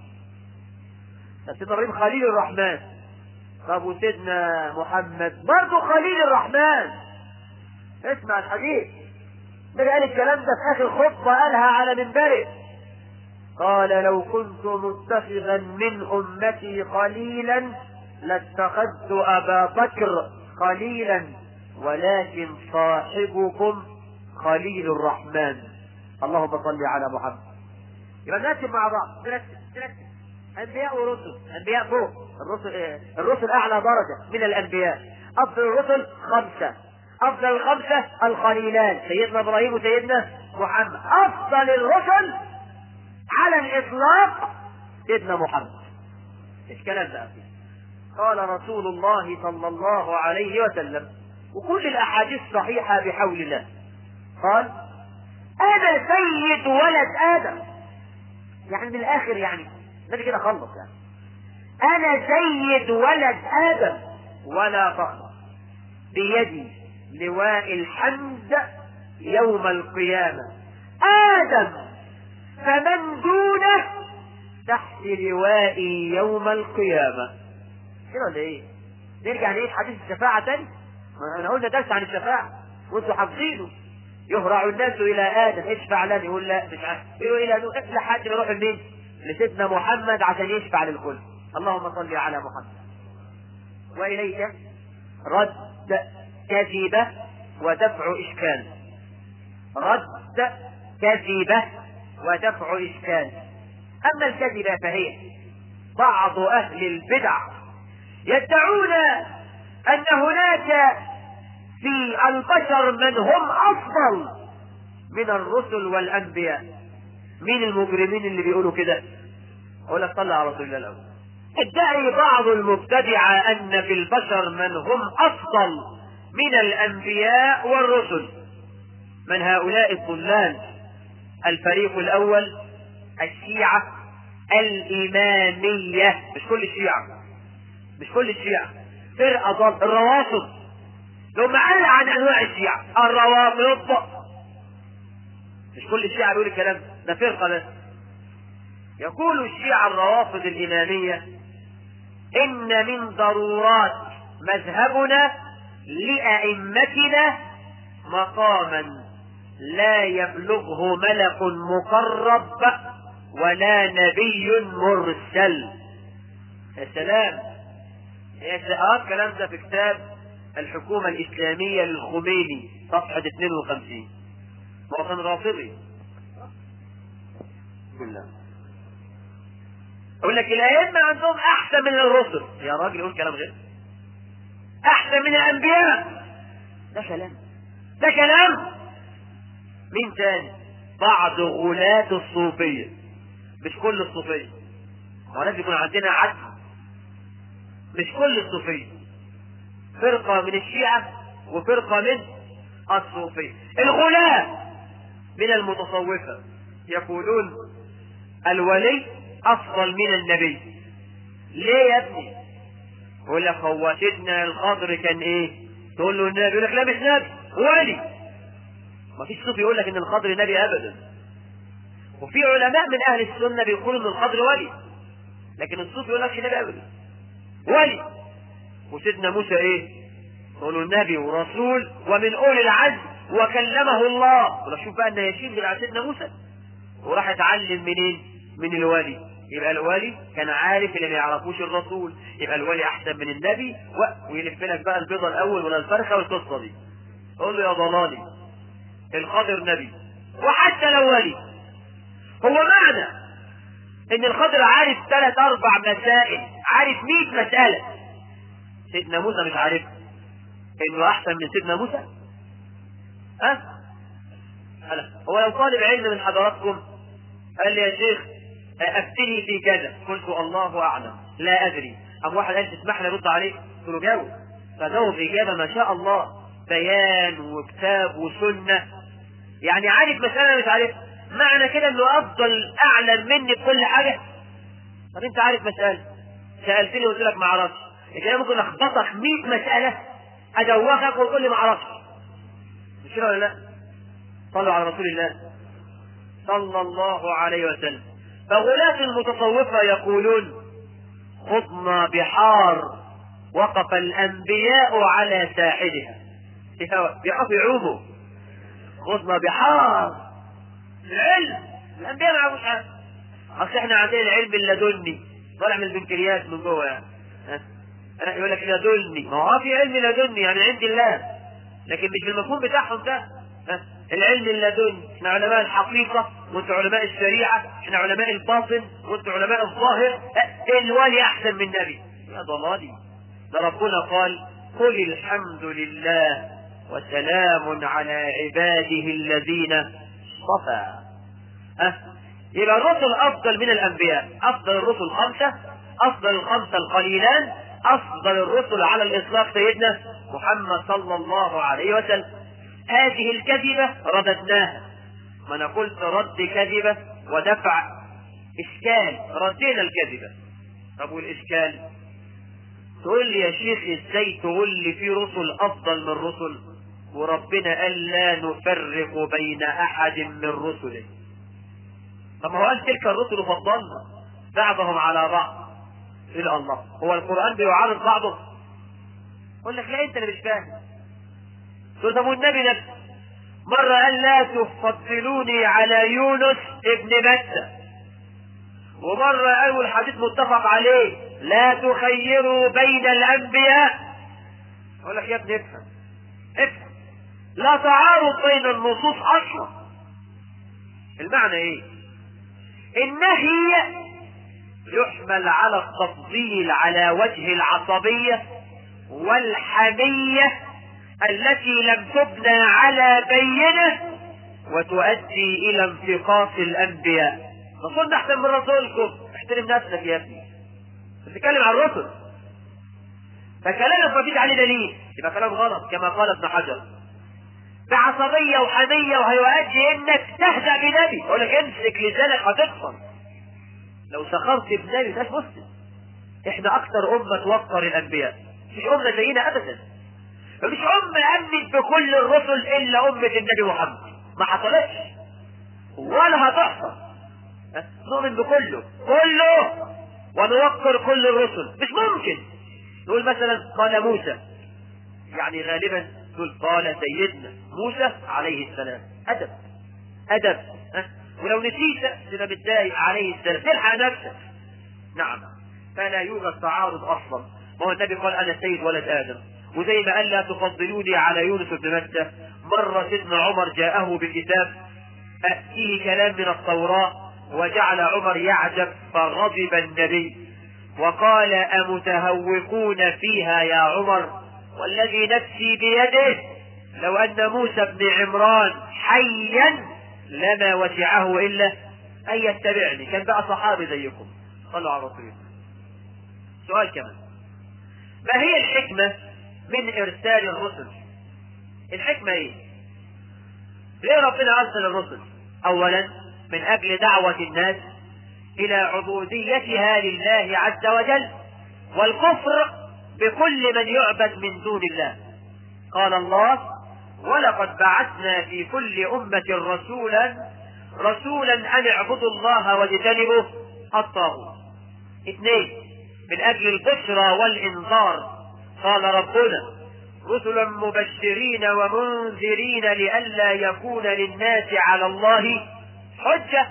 سيدنا إبراهيم خليل الرحمن طب وسيدنا محمد برضه خليل الرحمن اسمع الحديث النبي قال الكلام ده في اخر خطبه قالها على منبره قال لو كنت متخذا من امتي خليلا لاتخذت ابا بكر خليلا ولكن صاحبكم خليل الرحمن اللهم صل على محمد يبقى نرتب مع بعض نرتب نرتب انبياء ورسل انبياء فوق الرسل إيه؟ الرسل اعلى درجه من الانبياء افضل الرسل خمسه افضل الخمسه الخليلان سيدنا ابراهيم وسيدنا محمد افضل الرسل على الاطلاق سيدنا محمد ايش كلام ده قال رسول الله صلى الله عليه وسلم وكل الاحاديث صحيحه بحول الله قال انا سيد ولد ادم يعني من الاخر يعني النبي كده خلص يعني انا سيد ولد ادم ولا فخر بيدي لواء الحمد يوم القيامة آدم فمن دونه تحت لوائي يوم القيامة كده ولا ايه؟ نرجع نعيش حديث الشفاعة تاني؟ ما احنا قلنا درس عن الشفاعة وانتوا حافظينه يهرع الناس الى ادم اشفع لنا يقول لا مش عارف يقول الى نوح لحد ما يروح لمين؟ لسيدنا محمد عشان يشفع للكل اللهم صل على محمد واليك رد كذبة ودفع إشكال رد كذبة ودفع إشكال أما الكذبة فهي بعض أهل البدع يدعون أن هناك في البشر من هم أفضل من الرسل والأنبياء مين المجرمين اللي بيقولوا كده أقول لك صلى على رسول الله الأول ادعي بعض المبتدعة أن في البشر من هم أفضل من الأنبياء والرسل من هؤلاء الضلال الفريق الأول الشيعة الإمامية مش كل الشيعة مش كل الشيعة فرقة ضل الروافض لو ما قال عن أنواع الشيعة الروافض مش كل الشيعة بيقول الكلام ده فرقة بس يقول الشيعة الروافض الإمامية إن من ضرورات مذهبنا لأئمتنا مقاما لا يبلغه ملك مقرب ولا نبي مرسل يا سلام يا سلام الكلام ده في كتاب الحكومة الإسلامية للخميني صفحة 52 هو كان رافضي بالله يقول لك الأئمة عندهم أحسن من الرسل يا راجل يقول كلام غير أحسن من الأنبياء ده كلام ده كلام مين تاني بعض غلاة الصوفية مش كل الصوفية هو لازم يكون عندنا عدل مش كل الصوفية فرقة من الشيعة وفرقة من الصوفية الغلاة من المتصوفة يقولون الولي أفضل من النبي ليه يا ابني يقول لك هو سيدنا الخضر كان ايه تقول له النبي يقول لك لا مش نبي ولي ما فيش صوفي يقول لك ان الخضر نبي ابدا وفي علماء من اهل السنه بيقولوا ان الخضر ولي لكن الصوفي يقول لك نبي ابدا ولي وسيدنا موسى ايه يقولوا النبي ورسول ومن اولي العزم وكلمه الله ولا شوف بقى ان يشيل على سيدنا موسى وراح اتعلم منين من الولي يبقى الولي كان عارف اللي ما يعرفوش الرسول يبقى الولي احسن من النبي و... ويلف لك بقى البيضه الاول ولا الفرخه والقصه دي قول له يا ضلالي الخضر نبي وحتى لو ولي هو معنى ان الخضر عارف ثلاث اربع مسائل عارف 100 مساله سيدنا موسى مش عارف انه احسن من سيدنا موسى ها أنا هو لو طالب علم من حضراتكم قال لي يا شيخ افتني في كذا قلت الله اعلم لا ادري ام واحد قال تسمح لي ارد عليه قلت له جاوب فجاوب اجابه ما شاء الله بيان وكتاب وسنه يعني عارف مساله مش عارف معنى كده انه افضل اعلم مني بكل حاجه طب انت عارف مساله سالتني وقلت لك ما اعرفش لكن ممكن اخبطك 100 مساله ادوخك وتقول لي ما اعرفش مش كده ولا لا؟ صلوا على رسول الله صلى الله عليه وسلم فغلاة المتصوفة يقولون خضنا بحار وقف الأنبياء على ساحلها بيقف يعوموا خضنا بحار العلم الأنبياء ما يعرفوش حاجة أصل إحنا عندنا العلم اللدني طالع من البنكرياس من جوه يعني ها؟ يقول لك لدني ما هو في علم لدني يعني عند الله لكن مش بالمفهوم بتاعهم ده ها؟ العلم اللدني احنا علماء الحقيقة وانتوا علماء الشريعة احنا علماء الباطن وانتوا علماء الظاهر الولي احسن من النبي يا ضلالي ده ربنا قال قل الحمد لله وسلام على عباده الذين اصطفى أه؟ يبقى الرسل افضل من الانبياء افضل الرسل خمسة افضل الخمسة القليلان افضل الرسل على الاطلاق سيدنا محمد صلى الله عليه وسلم هذه الكذبة رددناها ما انا قلت رد كذبة ودفع اشكال ردينا الكذبة طب والاشكال تقول لي يا شيخ ازاي تقول لي في رسل افضل من رسل وربنا قال لا نفرق بين احد من رسله طب ما هو قال تلك الرسل فضلنا بعضهم على بعض الى الله هو القران بيعارض بعضه يقول لك لا انت اللي مش فاهم تقول طب والنبي نفسه مرة قال لا تفضلوني على يونس ابن متى ومرة قال والحديث متفق عليه لا تخيروا بين الأنبياء أقول لك يا ابني افهم افهم لا تعارض بين النصوص أصلا المعنى إيه؟ النهي يحمل على التفضيل على وجه العصبية والحمية التي لم تبنى على بينة وتؤدي إلى انتقاص الأنبياء رسولنا أحسن من رسولكم احترم نفسك يا ابني بتتكلم عن الرسل فكلامك ما فيش عليه دليل يبقى كلام غلط كما قال ابن حجر بعصبية وحمية وهيؤدي انك تهدأ بنبي اقول لك امسك لسانك هتكفر لو سخرت بنبي ده مسلم احنا اكثر امة توقر الانبياء مش امة زينا ابدا مفيش أمة أمنت بكل الرسل إلا أمة النبي محمد ما حصلتش ولا هتحصل نؤمن بكله كله ونوقر كل الرسل مش ممكن نقول مثلا قال موسى يعني غالبا نقول قال سيدنا موسى عليه السلام أدب أدب ها؟ ولو نسيت تبقى متضايق عليه السلام تلحق نفسك نعم فلا يوجد تعارض أصلا ما هو النبي قال أنا سيد ولد آدم وزي ما قال لا تفضلوني على يونس بن متى مرة سيدنا عمر جاءه بكتاب فيه كلام من التوراة وجعل عمر يعجب فغضب النبي وقال أمتهوكون فيها يا عمر والذي نفسي بيده لو أن موسى بن عمران حيا لما وسعه إلا أن يتبعني كان بقى صحابي زيكم صلوا على رسول الله سؤال كمان ما هي الحكمة من إرسال الرسل الحكمة إيه ليه ربنا أرسل الرسل أولا من أجل دعوة الناس إلى عبوديتها لله عز وجل والكفر بكل من يعبد من دون الله قال الله ولقد بعثنا في كل أمة رسولا رسولا أن اعبدوا الله واجتنبوا الطاغوت اثنين من أجل البشرى والإنذار قال ربنا رسلا مبشرين ومنذرين لئلا يكون للناس على الله حجة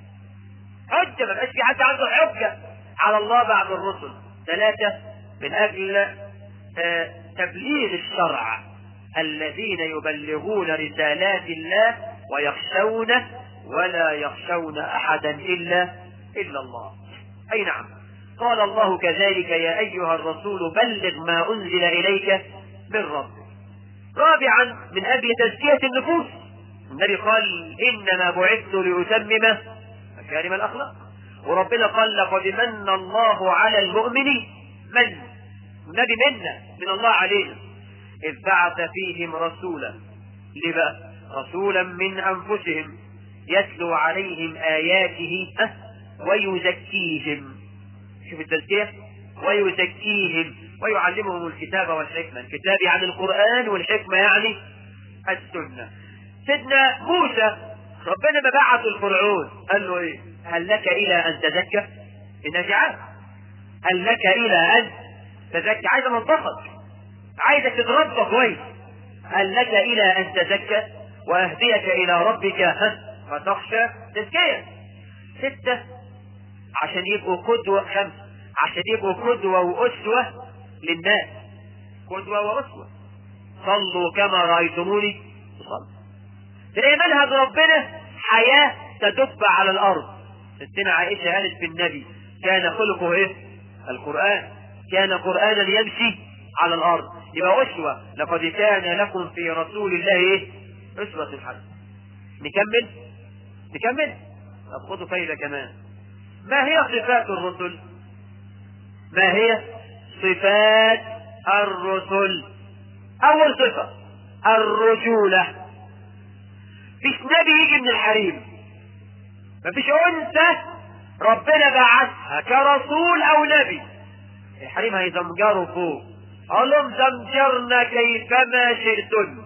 حجة ما بقاش في حد عنده حجة على الله بعد الرسل ثلاثة من أجل آه تبليغ الشرع الذين يبلغون رسالات الله ويخشونه ولا يخشون أحدا إلا إلا الله أي نعم قال الله كذلك يا أيها الرسول بلغ ما أنزل إليك من ربك رابعا من أجل تزكية النفوس النبي قال إنما بعثت لأتمم مكارم الأخلاق وربنا قال لقد من الله على المؤمن من النبي منا من الله علينا إذ بعث فيهم رسولا ليه بقى؟ رسولا من أنفسهم يتلو عليهم آياته أه ويزكيهم شوف التزكية ويزكيهم ويعلمهم الكتاب والحكمة الكتاب يعني القرآن والحكمة يعني السنة سيدنا موسى ربنا ما بعث الفرعون قال له ايه هل لك الى ان تزكى انها جعل هل لك الى ان تزكى عايز انضفك عايزك تتربى كويس هل لك الى ان تزكى واهديك الى ربك ها فتخشى تزكية ستة عشان يبقوا قدوة خمسة عشان يبقوا قدوة وأسوة للناس قدوة وأسوة صلوا كما رأيتموني صلوا تلاقي منهج ربنا حياة تدب على الأرض ستنا عائشة قالت في النبي كان خلقه إيه؟ القرآن كان قرآنا يمشي على الأرض يبقى أسوة لقد كان لكم في رسول الله إيه؟ أسوة حسنة نكمل نكمل طب خدوا فايدة كمان ما هي صفات الرسل ما هي صفات الرسل أول صفة الرجولة فيش نبي يجي من الحريم مفيش أنثى ربنا بعثها كرسول أو نبي الحريم هيزمجروا فوق قال لهم زمجرنا كيفما شئتن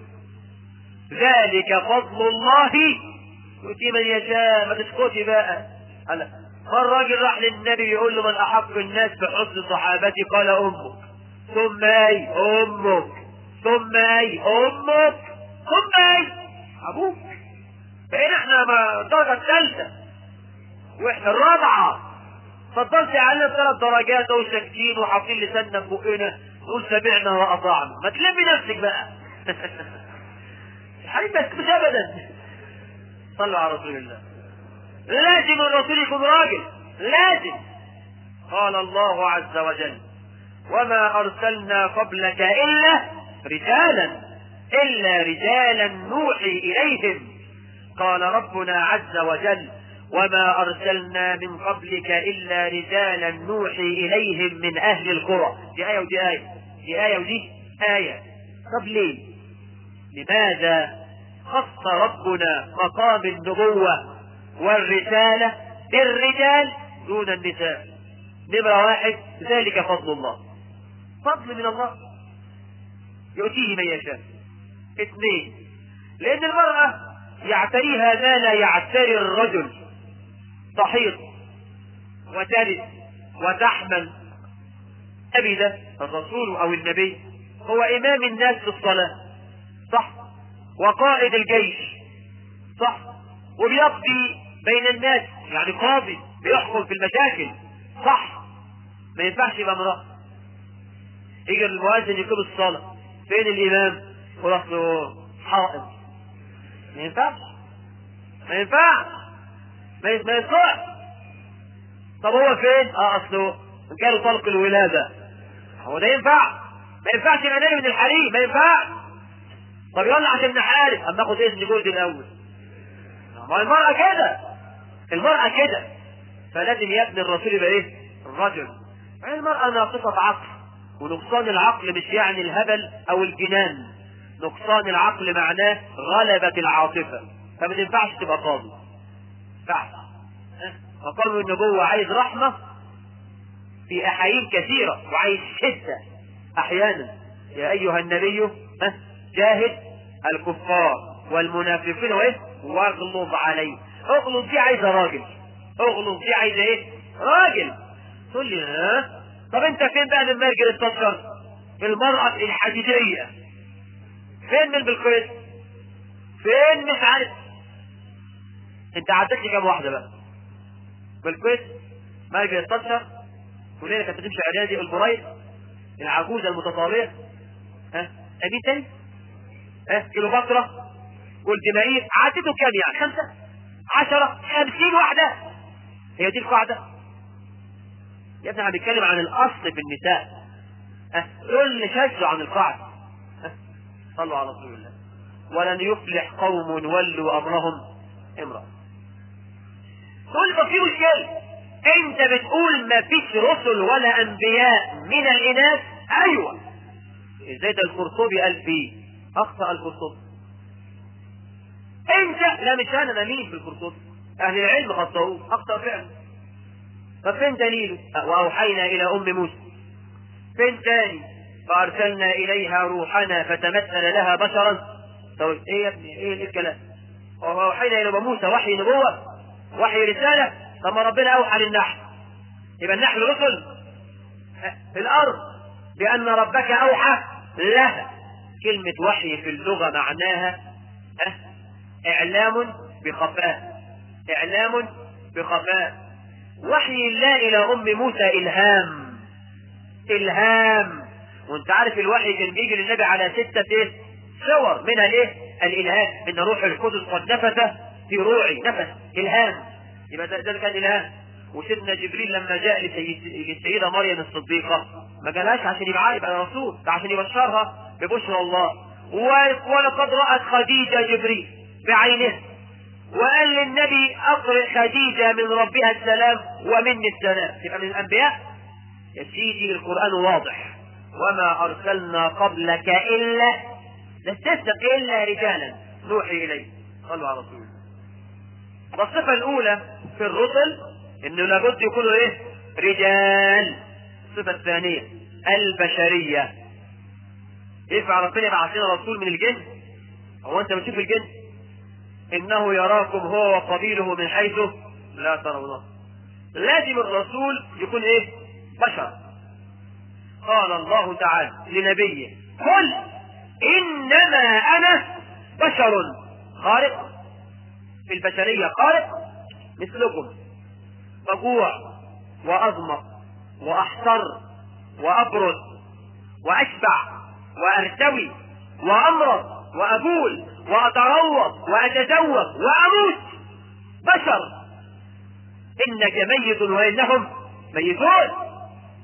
ذلك فضل الله يؤتي من يشاء ما تسكتي بقى قال فالراجل راح للنبي يقول له من احق الناس بحسن صحابتي قال امك ثم اي امك ثم اي امك ثم اي ابوك بقينا احنا الدرجه الثالثه واحنا الرابعه فضلت علينا بثلاث درجات اهو ساكتين وحاطين لساننا في بقنا نقول سمعنا واطعنا ما تلمي نفسك بقى الحديث بس مش ابدا صلوا على رسول الله لازم الرسول يكون راجل لازم قال الله عز وجل وما ارسلنا قبلك الا رجالا الا رجالا نوحي اليهم قال ربنا عز وجل وما ارسلنا من قبلك الا رجالا نوحي اليهم من اهل القرى دي ايه ودي ايه دي ايه ودي ايه طب ليه لماذا خص ربنا مقام النبوة والرسالة بالرجال دون النساء نمرة واحد ذلك فضل الله فضل من الله يؤتيه من يشاء اثنين لأن المرأة يعتريها ما لا يعتري الرجل تحيض وترث وتحمل النبي ده الرسول أو النبي هو إمام الناس في الصلاة صح وقائد الجيش صح وبيقضي بين الناس يعني قاضي بيحكم في المشاكل صح ما ينفعش يبقى امرأة يجي المؤذن يقيم الصلاة فين الإمام يقول أصله حائط ما ينفعش ما ينفعش ما ينفعش طب هو فين؟ اه اصله جاله طلق الولادة هو ده ينفع؟ ما ينفعش يبقى نبي من الحريم ما ينفعش طب يلا عشان نحارب اما ناخد اذن جوز الاول ما المرأة كده المرأة كده فلازم يا ابن الرسول يبقى ايه الرجل يعني المرأة ناقصة عقل ونقصان العقل مش يعني الهبل او الجنان نقصان العقل معناه غلبة العاطفة فما تنفعش تبقى قاضي ينفعش مقام النبوة عايز رحمة في أحايين كثيرة وعايز شدة أحيانا يا أيها النبي جاهد الكفار والمنافقين وايه واغلظ عليه اغلظ دي عايزه راجل اغلظ دي عايزه ايه راجل تقول لي ها طب انت فين بقى من مرجل التذكر المرأة الحديدية فين من بالكويت فين مش عارف انت عدت لي كام واحدة بقى بالكويت مرجل التذكر كلنا كانت بتمشي اعدادي البرايد العجوزة المتطالية ها مين تاني ها كيلوباترا والجماهير عدته كام يعني خمسة عشرة خمسين واحدة هي دي القاعدة يا ابني احنا بنتكلم عن الاصل في النساء ها دول اللي شجعوا عن القاعدة ها صلوا على رسول الله ولن يفلح قوم ولوا امرهم امرأة تقول طب في مشكلة انت بتقول ما فيش رسل ولا انبياء من الاناث ايوه ازاي ده القرطبي قال فيه اخطا القرطبي انت لا مش انا انا مين في القرطبي اهل العلم خطأوه اخطا فعلا طب فين دليله واوحينا الى ام موسى فين تاني فارسلنا اليها روحنا فتمثل لها بشرا طب ايه يا ابني ايه الكلام واوحينا الى ام موسى وحي نبوه وحي رساله طب ما ربنا اوحى للنحل يبقى النحل رسل في الارض بان ربك اوحى لها كلمه وحي في اللغه معناها أه؟ اعلام بخفاء اعلام بخفاء وحي الله الى ام موسى الهام الهام وانت عارف الوحي كان بيجي للنبي على ستة ايه صور منها الايه الالهام ان روح القدس قد نفث في روعي نفث الهام يبقى ده, ده كان الهام وسيدنا جبريل لما جاء لسيد للسيده مريم الصديقه ما جالهاش عشان يبقى عارف على رسول ده عشان يبشرها ببشرى الله ولقد رأت خديجة جبريل بعينه وقال للنبي أقرئ خديجة من ربها السلام ومني السلام يبقى من الأنبياء يا سيدي القرآن واضح وما أرسلنا قبلك إلا نستثق إلا رجالا نوحي إليه صلوا على رسول والصفة الأولى في الرسل إنه لابد يكونوا إيه؟ رجال الصفة الثانية البشرية ينفع ربنا يبعث لنا رسول من الجن؟ هو أنت بتشوف الجن؟ إنه يراكم هو وقبيله من حيث لا ترونه لازم الرسول يكون إيه؟ بشر قال الله تعالى لنبيه قل إنما أنا بشر خارق في البشرية خارق مثلكم فجوع وأظمأ وأحصر وأبرد وأشبع وأرتوي وأمرض وأبول وأتروض وأتزوج وأموت بشر إنك ميت وإنهم ميتون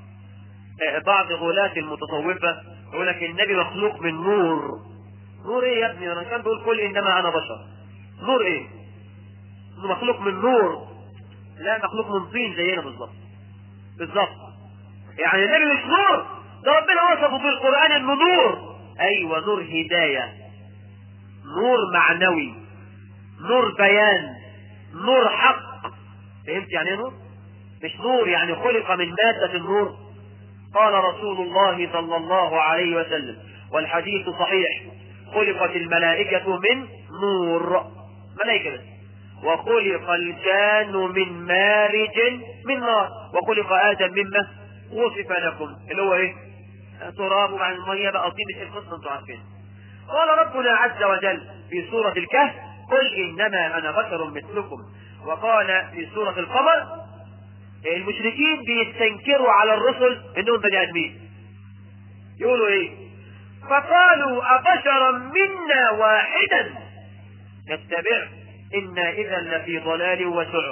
بعض غلاة المتصوفة يقول لك النبي مخلوق من نور نور ايه يا ابني انا كان بيقول كل انما انا بشر نور ايه مخلوق من نور لا مخلوق من طين زينا بالظبط بالظبط يعني النبي مش نور ده ربنا وصفه في القرآن انه نور ايوه نور هداية نور معنوي نور بيان نور حق فهمت يعني ايه نور مش نور يعني خلق من مادة النور قال رسول الله صلى الله عليه وسلم والحديث صحيح خلقت الملائكة من نور ملائكة بس وخلق الجان من مارج من نار وخلق آدم مما وصف لكم اللي هو ايه تراب عن المية بقى طين القصة انتم عارفين قال ربنا عز وجل في سورة الكهف قل إنما أنا بشر مثلكم وقال في سورة القمر المشركين بيستنكروا على الرسل انهم بني ادمين يقولوا ايه فقالوا ابشرا منا واحدا نتبع انا اذا لفي ضلال وسعر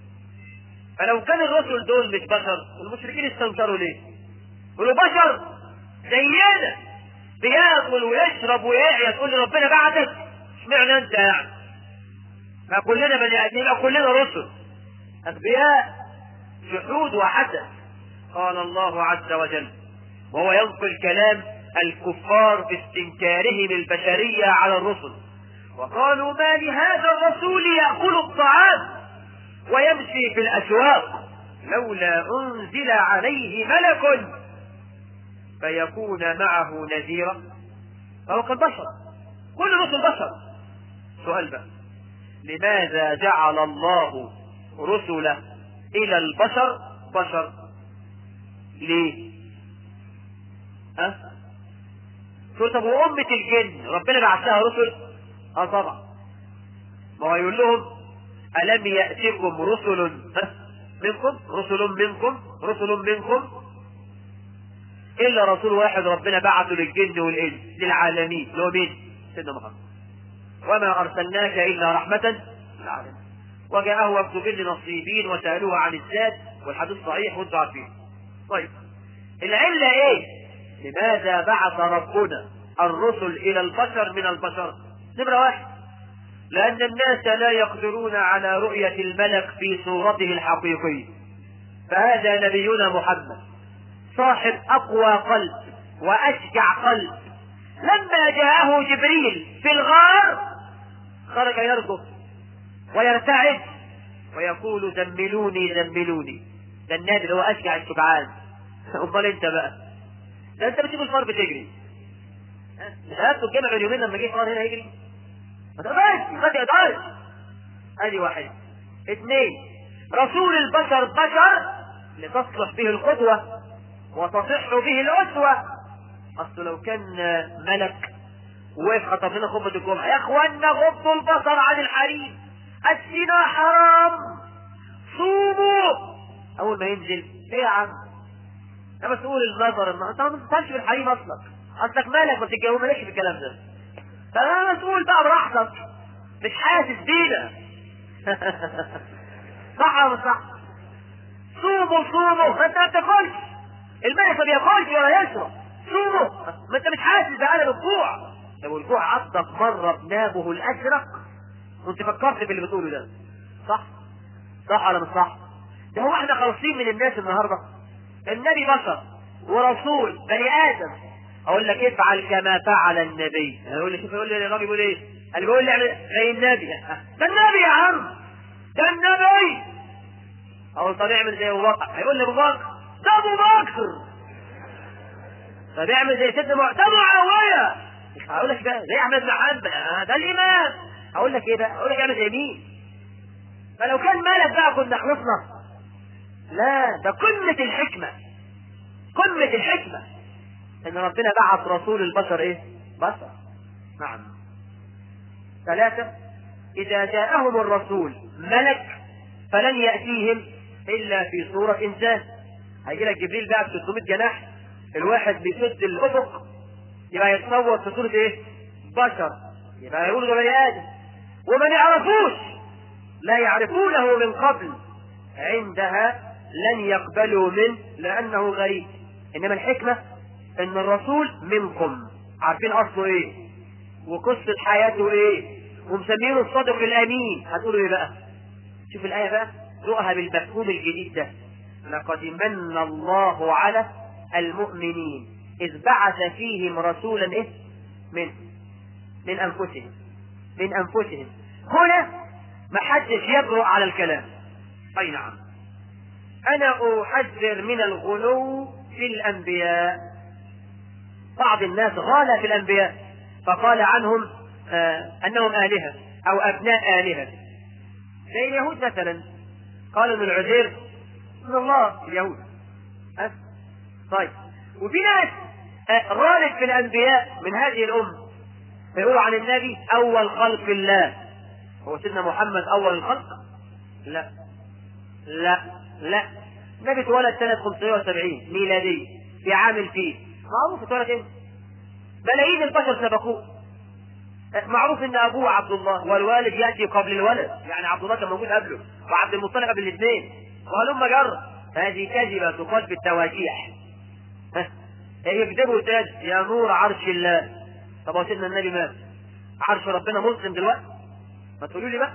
فلو كان الرسل دول مش بشر المشركين استنكروا ليه يقولوا بشر زينا بياكل ويشرب ويعيا تقول لي ربنا بعتك اشمعنى انت يعني ما كلنا بني ادمين او كلنا رسل انبياء جحود وحسد قال الله عز وجل وهو ينقل كلام الكفار باستنكارهم البشرية على الرسل وقالوا ما لهذا الرسول يأكل الطعام ويمشي في الأسواق لولا أنزل عليه ملك فيكون معه نذيرا فهو كالبشر كل الرسل بشر سؤال بقى لماذا جعل الله رسله الى البشر بشر ليه ها أه؟ طب وأمة الجن ربنا بعثها رسل اه طبعا ما هو يقول لهم ألم يأتكم رسل ها؟ منكم رسل منكم رسل منكم إلا رسول واحد ربنا بعثه للجن والإنس للعالمين اللي هو مين؟ سيدنا محمد وما أرسلناك إلا رحمة للعالمين وجاءه وفد جن نصيبين وسألوه عن الزاد والحديث صحيح وانتم عارفين. طيب العلة ايه؟ لماذا بعث ربنا الرسل إلى البشر من البشر؟ نمرة واحد لأن الناس لا يقدرون على رؤية الملك في صورته الحقيقية فهذا نبينا محمد صاحب أقوى قلب وأشجع قلب لما جاءه جبريل في الغار خرج يركض ويرتعد ويقول زملوني زملوني ده النبي اللي هو أشجع الشجعان امال انت بقى ده انت بتجيب الفار بتجري مش هاتوا الجامع اليومين لما جه فار هنا يجري ما تقدرش ما تقدرش ادي واحد اثنين رسول البشر بشر لتصلح به القدوة وتصح به الأسوة أصل لو كان ملك وقف خطب لنا خطبة الجمعة يا اخوانا غضوا البصر عن الحريم الزنا حرام صوموا أول ما ينزل ايه يا عم ده مسؤول النظر انت ما تفهمش في الحريم اصلك اصلك مالك ما تتجاوب مالكش في الكلام ده فانا مسؤول بقى براحتك مش حاسس بينا صح ولا مش صح صوموا صوموا ما انت ما بتاكلش الملك ما بياكلش ولا يشرب صوموا ما انت مش حاسس بألم الجوع لو الجوع عضك مره بنابه الازرق وانت فكرت في اللي بتقوله ده صح صح ولا مش صح ده هو احنا خالصين من الناس النهارده النبي بشر ورسول بني ادم اقول لك افعل كما فعل النبي يقول لي شوف يقول لي الراجل بيقول ايه قال بيقول لي اعمل زي النبي ده النبي يا عم ده النبي اقول طب اعمل زي ابو بكر هيقول لي ابو بكر ده ابو بكر طب اعمل زي سيدنا مع... ده معاويه هقول لك بقى زي احمد بن حنبل ده الامام اقول لك ايه بقى اقول لك اعمل زي مين فلو كان مالك بقى كنا خلصنا لا ده قمة الحكمة قمة الحكمة ان ربنا بعث رسول البشر ايه بشر نعم ثلاثة اذا جاءهم الرسول ملك فلن يأتيهم الا في صورة انسان هيجي لك جبريل بقى ب 600 جناح الواحد بيسد الافق يبقى يتصور في صورة ايه بشر يبقى يقولوا ده بني ادم وما يعرفوش لا يعرفونه من قبل عندها لن يقبلوا منه لأنه غريب إنما الحكمة إن الرسول منكم عارفين أصله إيه وقصة حياته إيه ومسمينه الصادق الأمين هتقولوا إيه بقى شوف الآية بقى ذوقها بالمفهوم الجديد ده لقد من الله على المؤمنين إذ بعث فيهم رسولا إيه من من أنفسهم من أنفسهم هنا ما حدش يجرؤ على الكلام أي نعم أنا أحذر من الغلو في الأنبياء بعض الناس غال في الأنبياء فقال عنهم آه أنهم آلهة أو أبناء آلهة زي اليهود مثلا قالوا من العزير من الله اليهود أه؟ طيب وفي ناس آه غالت في الأنبياء من هذه الأمة فيقولوا عن النبي أول خلق الله هو سيدنا محمد أول الخلق لا لا لا النبي اتولد سنة 570 ميلادية في عام الفيل معروف اتولد امتى ملايين البشر سبقوه معروف ان ابوه عبد الله والوالد ياتي قبل الولد يعني عبد الله كان موجود قبله وعبد المطلب قبل الاثنين وهلم جر هذه كذبه تقال بالتواجيح يكذبوا تاج يا نور عرش الله طب هو سيدنا النبي مات عرش ربنا مسلم دلوقتي ما تقولوا لي بقى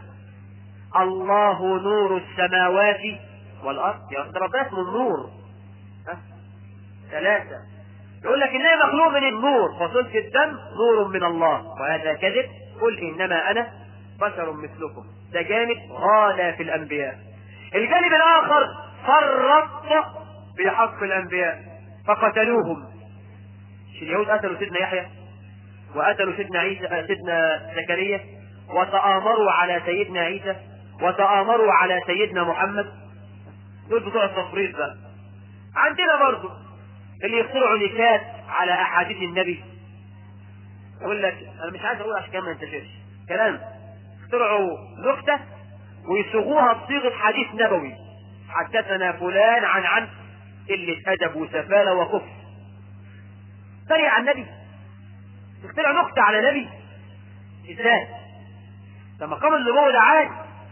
الله نور السماوات والارض يا ده ربنا اسمه النور ها ثلاثة يقول لك انها مخلوق من النور فصلت الدم نور من الله وهذا كذب قل انما انا بشر مثلكم ده جانب غالى في الانبياء الجانب الاخر فرط في حق الانبياء فقتلوهم مش اليهود قتلوا سيدنا يحيى وقتلوا سيدنا عيسى سيدنا زكريا وتآمروا على سيدنا عيسى وتآمروا على سيدنا محمد دول بتوع التفريط بقى عندنا برضو اللي يخترعوا نكات على احاديث النبي يقول لك انا مش عايز اقول عشان كمان ما ينتشرش كلام اخترعوا نكته ويصوغوها بصيغه حديث نبوي حدثنا فلان عن عن قله ادب وسفاله وكفر تريق على النبي تخترع نكته على نبي ازاي ده مقام النبوه ده عادي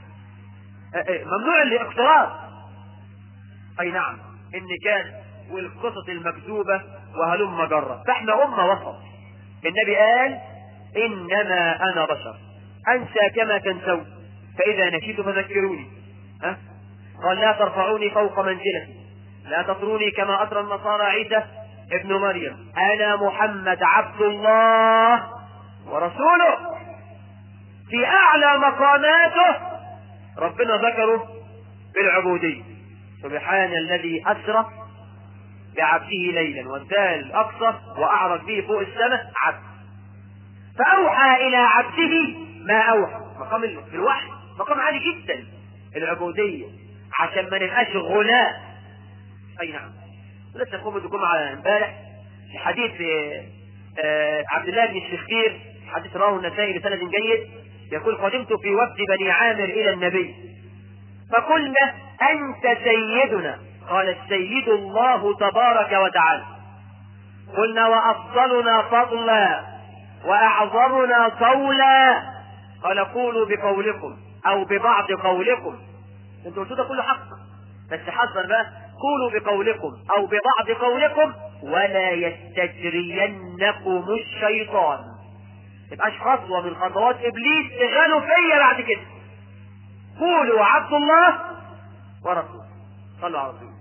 ممنوع الاقتراض اي نعم النكات والقصص المكذوبة وهلم جرة فاحنا أمة وسط النبي قال إنما أنا بشر أنسى كما تنسون فإذا نسيت فذكروني ها؟ قال لا ترفعوني فوق منزلتي لا تطروني كما أطرى النصارى عيسى ابن مريم أنا محمد عبد الله ورسوله في أعلى مقاماته ربنا ذكره بالعبودية سبحان الذي أسرى بعبده ليلا وانتهى الأقصى وأعرض به فوق السماء عبد فأوحى إلى عبده ما أوحى مقام الوحي مقام عالي جدا العبودية عشان ما نبقاش غلاء أي نعم لسه نقوم الجمعة امبارح في حديث آه عبد الله بن الشخير حديث رواه النسائي بسند جيد يقول قدمت في وفد بني عامر إلى النبي فقلنا أنت سيدنا قال السيد الله تبارك وتعالى قلنا وأفضلنا فضلا وأعظمنا قولا قال قولوا بقولكم أو ببعض قولكم انتوا قلتوا ده كله حق بس حذر بقى قولوا بقولكم أو ببعض قولكم ولا يستجرينكم الشيطان تبقاش خطوة من خطوات إبليس تغالوا فيا بعد كده قولوا عبد الله ورسوله صلوا على رسوله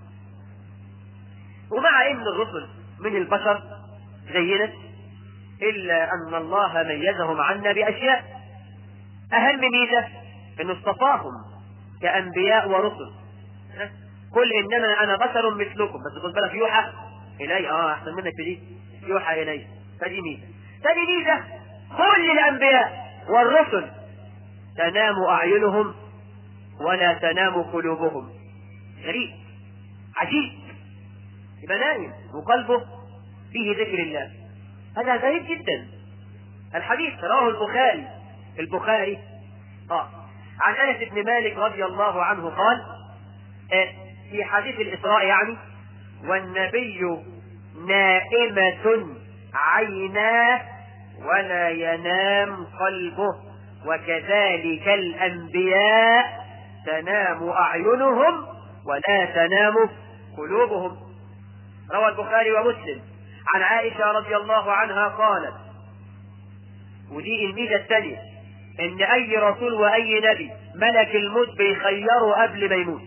ومع ان الرسل من البشر زينا الا ان الله ميزهم عنا باشياء اهم ميزه انه اصطفاهم كانبياء ورسل قل انما انا بشر مثلكم بس خد بالك يوحى الي اه احسن منك في دي يوحى الي فدي ميزه ثاني ميزه كل الانبياء والرسل تنام اعينهم ولا تنام قلوبهم غريب عجيب يبقى نايم وقلبه فيه ذكر الله هذا غريب جدا الحديث رواه البخاري البخاري اه عن انس بن مالك رضي الله عنه قال آه في حديث الاسراء يعني والنبي نائمة عيناه ولا ينام قلبه وكذلك الأنبياء تنام أعينهم ولا تنام قلوبهم روى البخاري ومسلم عن عائشة رضي الله عنها قالت ودي الميزة الثانية إن أي رسول وأي نبي ملك الموت بيخيره قبل ما يموت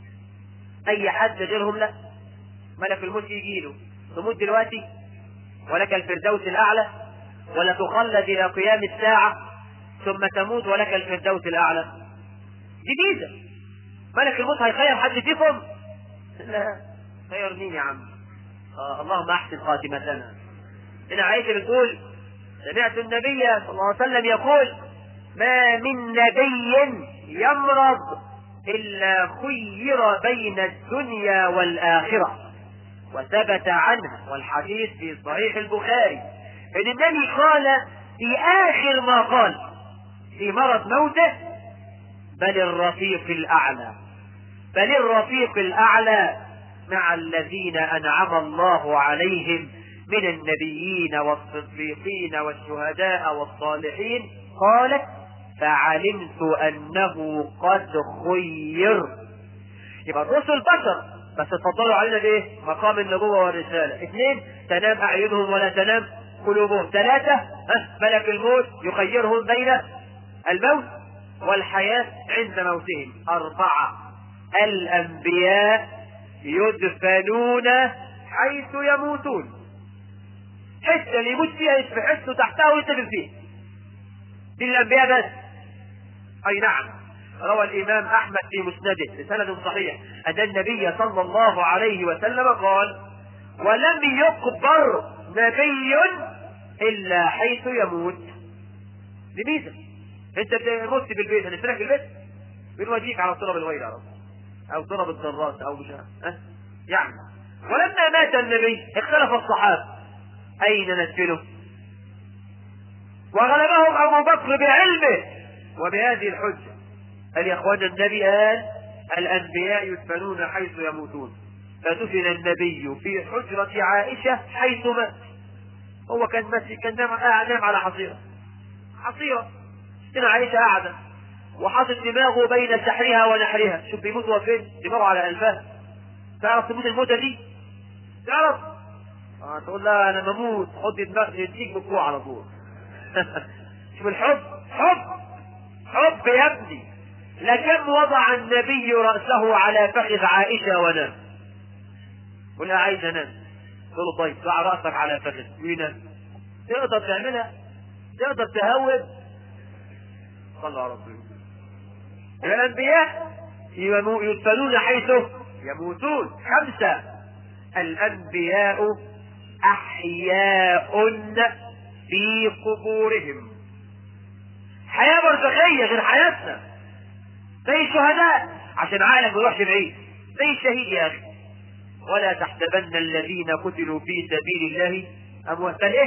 أي حد غيرهم لا ملك الموت يجي له تموت دلوقتي ولك الفردوس الأعلى ولا تخلد إلى قيام الساعة ثم تموت ولك الفردوس الأعلى دي ميزة ملك الموت هيخير حد فيكم لا خير مين يا عم آه اللهم احسن خاتمتنا هنا عائشة بتقول سمعت النبي صلى الله عليه وسلم يقول ما من نبي يمرض إلا خير بين الدنيا والآخرة وثبت عنه والحديث في صحيح البخاري ان النبي قال في آخر ما قال في مرض موته بل الرفيق الأعلى بل الرفيق الأعلى مع الذين أنعم الله عليهم من النبيين والصديقين والشهداء والصالحين قالت فعلمت أنه قد خير يبقى الرسل بشر بس اتفضلوا علينا بايه؟ مقام النبوة والرسالة اثنين تنام أعينهم ولا تنام قلوبهم ثلاثة ملك الموت يخيرهم بين الموت والحياة عند موتهم أربعة الأنبياء يدفنون حيث يموتون حتة اللي يموت فيها يدفن حته تحتها ويدفن فيها دي الأنبياء بس أي نعم روى الإمام أحمد في مسنده بسند صحيح أن النبي صلى الله عليه وسلم قال ولم يقبر نبي إلا حيث يموت دي ميزة أنت مت في البيت هنستريح في البيت بنوديك على طلب الغير أو طلب الضرات أو مش أه؟ يعني ولما مات النبي اختلف الصحابة أين ندفنه وغلبهم أبو بكر بعلمه وبهذه الحجة قال يا اخوانا النبي قال الانبياء يدفنون حيث يموتون فدفن النبي في حجرة عائشة حيث مات هو كان ماشي كان نام نام على حصيرة حصيرة هنا عائشة قاعدة وحاطط دماغه بين سحرها ونحرها شوف بيموت هو فين دماغه على قلبها تعرف تموت الموتة دي تعرف آه تقول لها انا بموت حط دماغ يديك بكوع على طول شوف الحب حب حب يا ابني لكم وضع النبي رأسه على فخذ عائشة ونام قلنا عايز انام قل له طيب ضع رأسك على فخذ وينام تقدر تعملها تقدر تهوب صلى على رسول الله الأنبياء يمو- يدفنون حيث يموتون خمسة الأنبياء أحياء في قبورهم حياة برزخية غير حياتنا زي الشهداء عشان عقلك ما يروحش بعيد زي الشهيد يا أخي ولا تحسبن الذين قتلوا في سبيل الله أمواتا إيه؟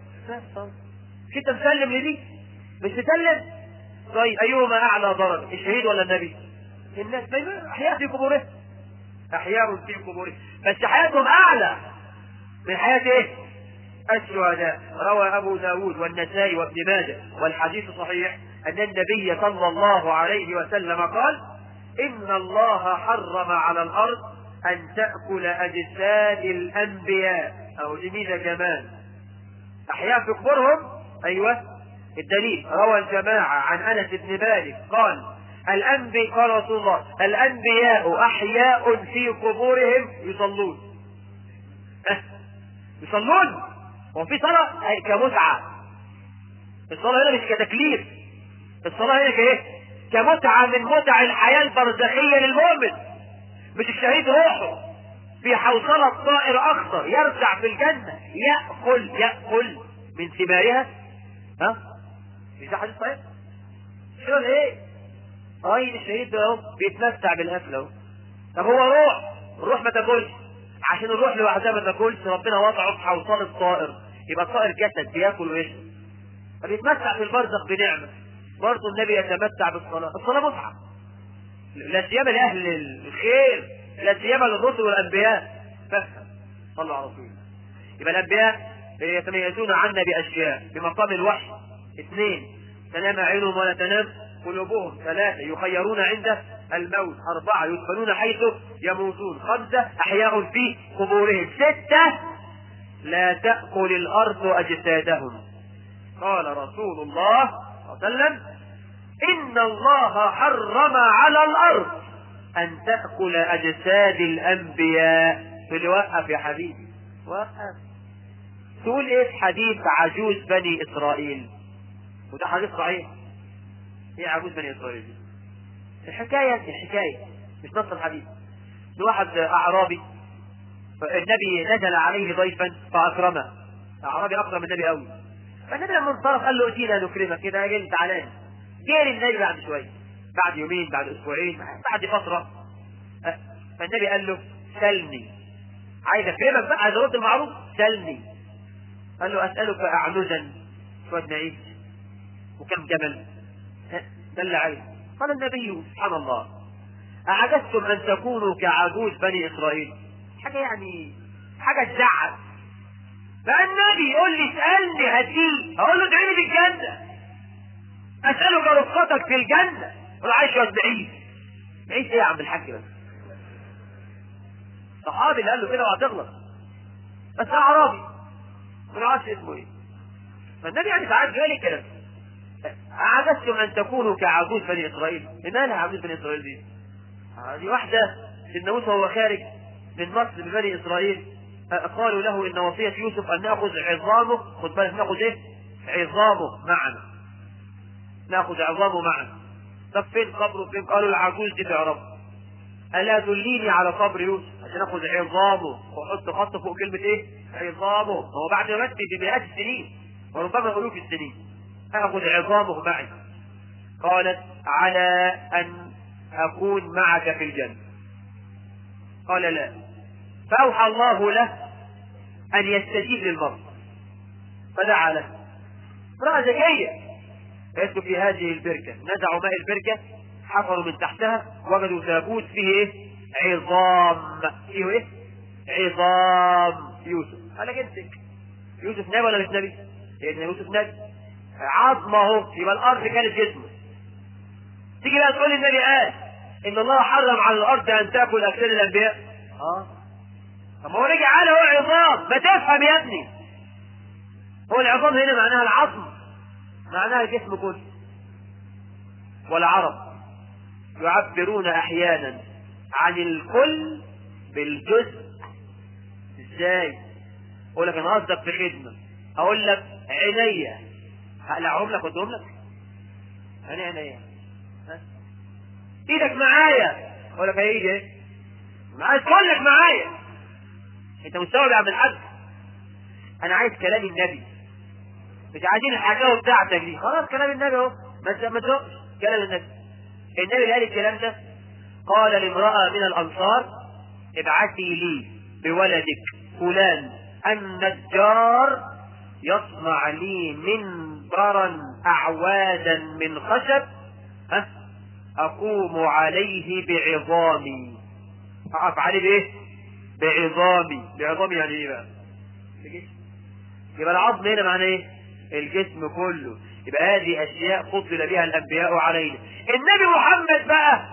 مش أنت مسلم لدي؟ مش مسلم؟ طيب أيهما أعلى درجة الشهيد ولا النبي؟ الناس دايما أحياء في قبورهم أحياء في قبورهم بس حياتهم أعلى من حياة إيه؟ الشهداء روى أبو داود والنسائي وابن ماجه والحديث صحيح أن النبي صلى الله عليه وسلم قال إن الله حرم على الأرض أن تأكل أجساد الأنبياء أو جميلة كمان أحياء في قبورهم أيوة الدليل روى الجماعة عن أنس بن مالك قال الأنبي قال رسول الله الأنبياء أحياء في قبورهم يصلون أه. يصلون هو في صلاة أي كمتعة الصلاة هنا مش كتكليف الصلاة هنا كإيه كمتعة من متع الحياة البرزخية للمؤمن مش الشهيد روحه في حوصلة طائر أخضر يرجع في الجنة يأكل يأكل من ثمارها ها مش ده حديث صحيح شو ايه طيب الشهيد ده اهو بيتمتع بالاكل اهو طب هو روح الروح ما تاكلش عشان الروح لوحدها ما تاكلش ربنا وضعه في حوصلة طائر يبقى الطائر جسد بياكل ويشرب فبيتمتع في البرزخ بنعمة برضه النبي يتمتع بالصلاة الصلاة متعة لا سيما لأهل الخير لا سيما للرسل والأنبياء فافهم صلوا على رسول الله يبقى الأنبياء يتميزون عنا بأشياء بمقام الوحي اثنين تنام عينهم ولا تنام قلوبهم ثلاثة يخيرون عند الموت أربعة يدفنون حيث يموتون خمسة أحياء في قبورهم ستة لا تأكل الأرض أجسادهم قال رسول الله صلى الله عليه وسلم إن الله حرم على الأرض أن تأكل أجساد الأنبياء في وقف يا حبيبي وقف تقول إيه في حديث عجوز بني إسرائيل وده حديث صحيح ايه عجوز بني اسرائيل دي الحكاية الحكاية مش نص الحديث ده واحد اعرابي النبي نزل عليه ضيفا فاكرمه اعرابي اكرم النبي قوي فالنبي لما انصرف قال له اتينا نكرمك كده يا جيل تعالى جه النبي بعد شويه بعد يومين بعد اسبوعين بعد فتره فالنبي قال له سلني عايز اكرمك بقى عايز ارد المعروف سلني قال له اسالك اعنزا شويه نعيش وكم جمل دل عليه قال النبي سبحان الله أعجزتم أن تكونوا كعجوز بني إسرائيل حاجة يعني حاجة تزعل فالنبي يقول لي اسألني هديه أقول له ادعيني بالجنة أسألك رفقتك في الجنة أقول له عايش بعيد بعيد إيه يا عم الحاج بس صحابي اللي قال له كده وهتغلط بس أعرابي ما عارفش اسمه إيه فالنبي يعني ساعات جالي كده أعجزتم أن تكونوا كعجوز بني إسرائيل لماذا عجوز بني إسرائيل دي هذه واحدة سيدنا موسى وهو خارج من مصر ببني إسرائيل قالوا له إن وصية يوسف أن نأخذ عظامه خد بالك نأخذ إيه عظامه معنا نأخذ عظامه معنا طب فين قبره فين قالوا العجوز دي تعرف ألا دليني على قبر يوسف عشان ناخذ عظامه وحط خط فوق كلمة إيه عظامه هو بعد ما مات بمئات السنين وربما ألوف السنين أخذ عظامه معي قالت على أن أكون معك في الجنة قال لا فأوحى الله له أن يستجيب للمرض فدعا له امرأة ذكية قالت في هذه البركة نزعوا ماء البركة حفروا من تحتها وجدوا تابوت فيه ايه عظام فيه ايه عظام يوسف قال لك امسك يوسف نبي ولا مش نبي؟ سيدنا يوسف نبي عظمه يبقى الارض كانت جسمه تيجي بقى تقول النبي قال ان الله حرم على الارض ان تاكل اجساد الانبياء اه طب ما هو رجع قال هو عظام ما تفهم يا ابني هو العظام هنا معناها العظم معناها الجسم كله والعرب يعبرون احيانا عن الكل بالجزء ازاي اقول لك انا قصدك في خدمه اقول لك عينيا هقلعهم لك وادهم لك انا عينيا ها؟ ايدك معايا اقول لك ايدي ايه عايز كلك معايا انت مستوعب يا عبد الحاج انا عايز كلام النبي مش عايزين الحكاوي بتاعتك دي خلاص كلام النبي اهو ما ما تزقش كلام النبي النبي اللي قال الكلام ده قال لامرأة من الأنصار ابعثي لي بولدك فلان النجار يصنع لي منبرا أعوادا من خشب ها أقوم عليه بعظامي أقف عليه بإيه؟ بعظامي بعظامي يعني إيه بقى؟ يبقى العظم هنا معناه إيه؟ الجسم كله يبقى هذه أشياء فضل بها الأنبياء علينا النبي محمد بقى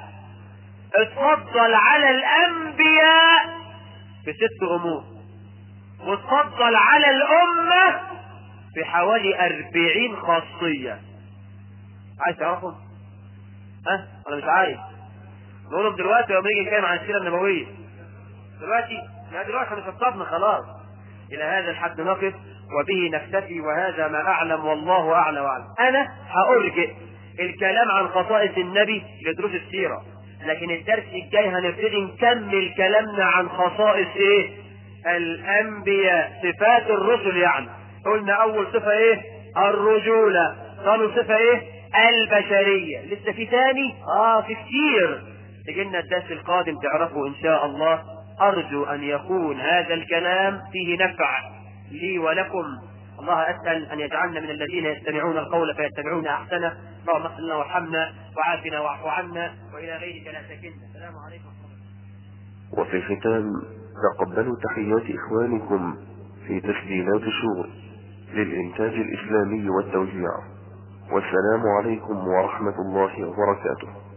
اتفضل على الأنبياء بست أمور واتفضل على الأمة بحوالي أربعين خاصية عايز تعرفهم؟ ها؟ أنا مش عايز نقولهم دلوقتي لما نيجي نتكلم عن السيرة النبوية دلوقتي لا دلوقتي مش هتصابنا خلاص إلى هذا الحد نقف وبه نكتفي وهذا ما أعلم والله أعلى وأعلم أنا هأرجئ الكلام عن خصائص النبي لدروس السيرة لكن الدرس الجاي هنبتدي نكمل كلامنا عن خصائص ايه الانبياء صفات الرسل يعني قلنا اول صفة ايه الرجولة ثاني صفة ايه البشرية لسه في تاني اه في كتير تجينا الدرس القادم تعرفوا ان شاء الله ارجو ان يكون هذا الكلام فيه نفع لي ولكم الله اسال ان يجعلنا من الذين يستمعون القول فيتبعون احسنه اللهم اغفر لنا وارحمنا وعافنا واعف عنا والى غيرك لا تكلنا السلام عليكم وفي الختام تقبلوا تحيات إخوانكم في تسجيلات شغل للإنتاج الإسلامي والتوزيع والسلام عليكم ورحمة الله وبركاته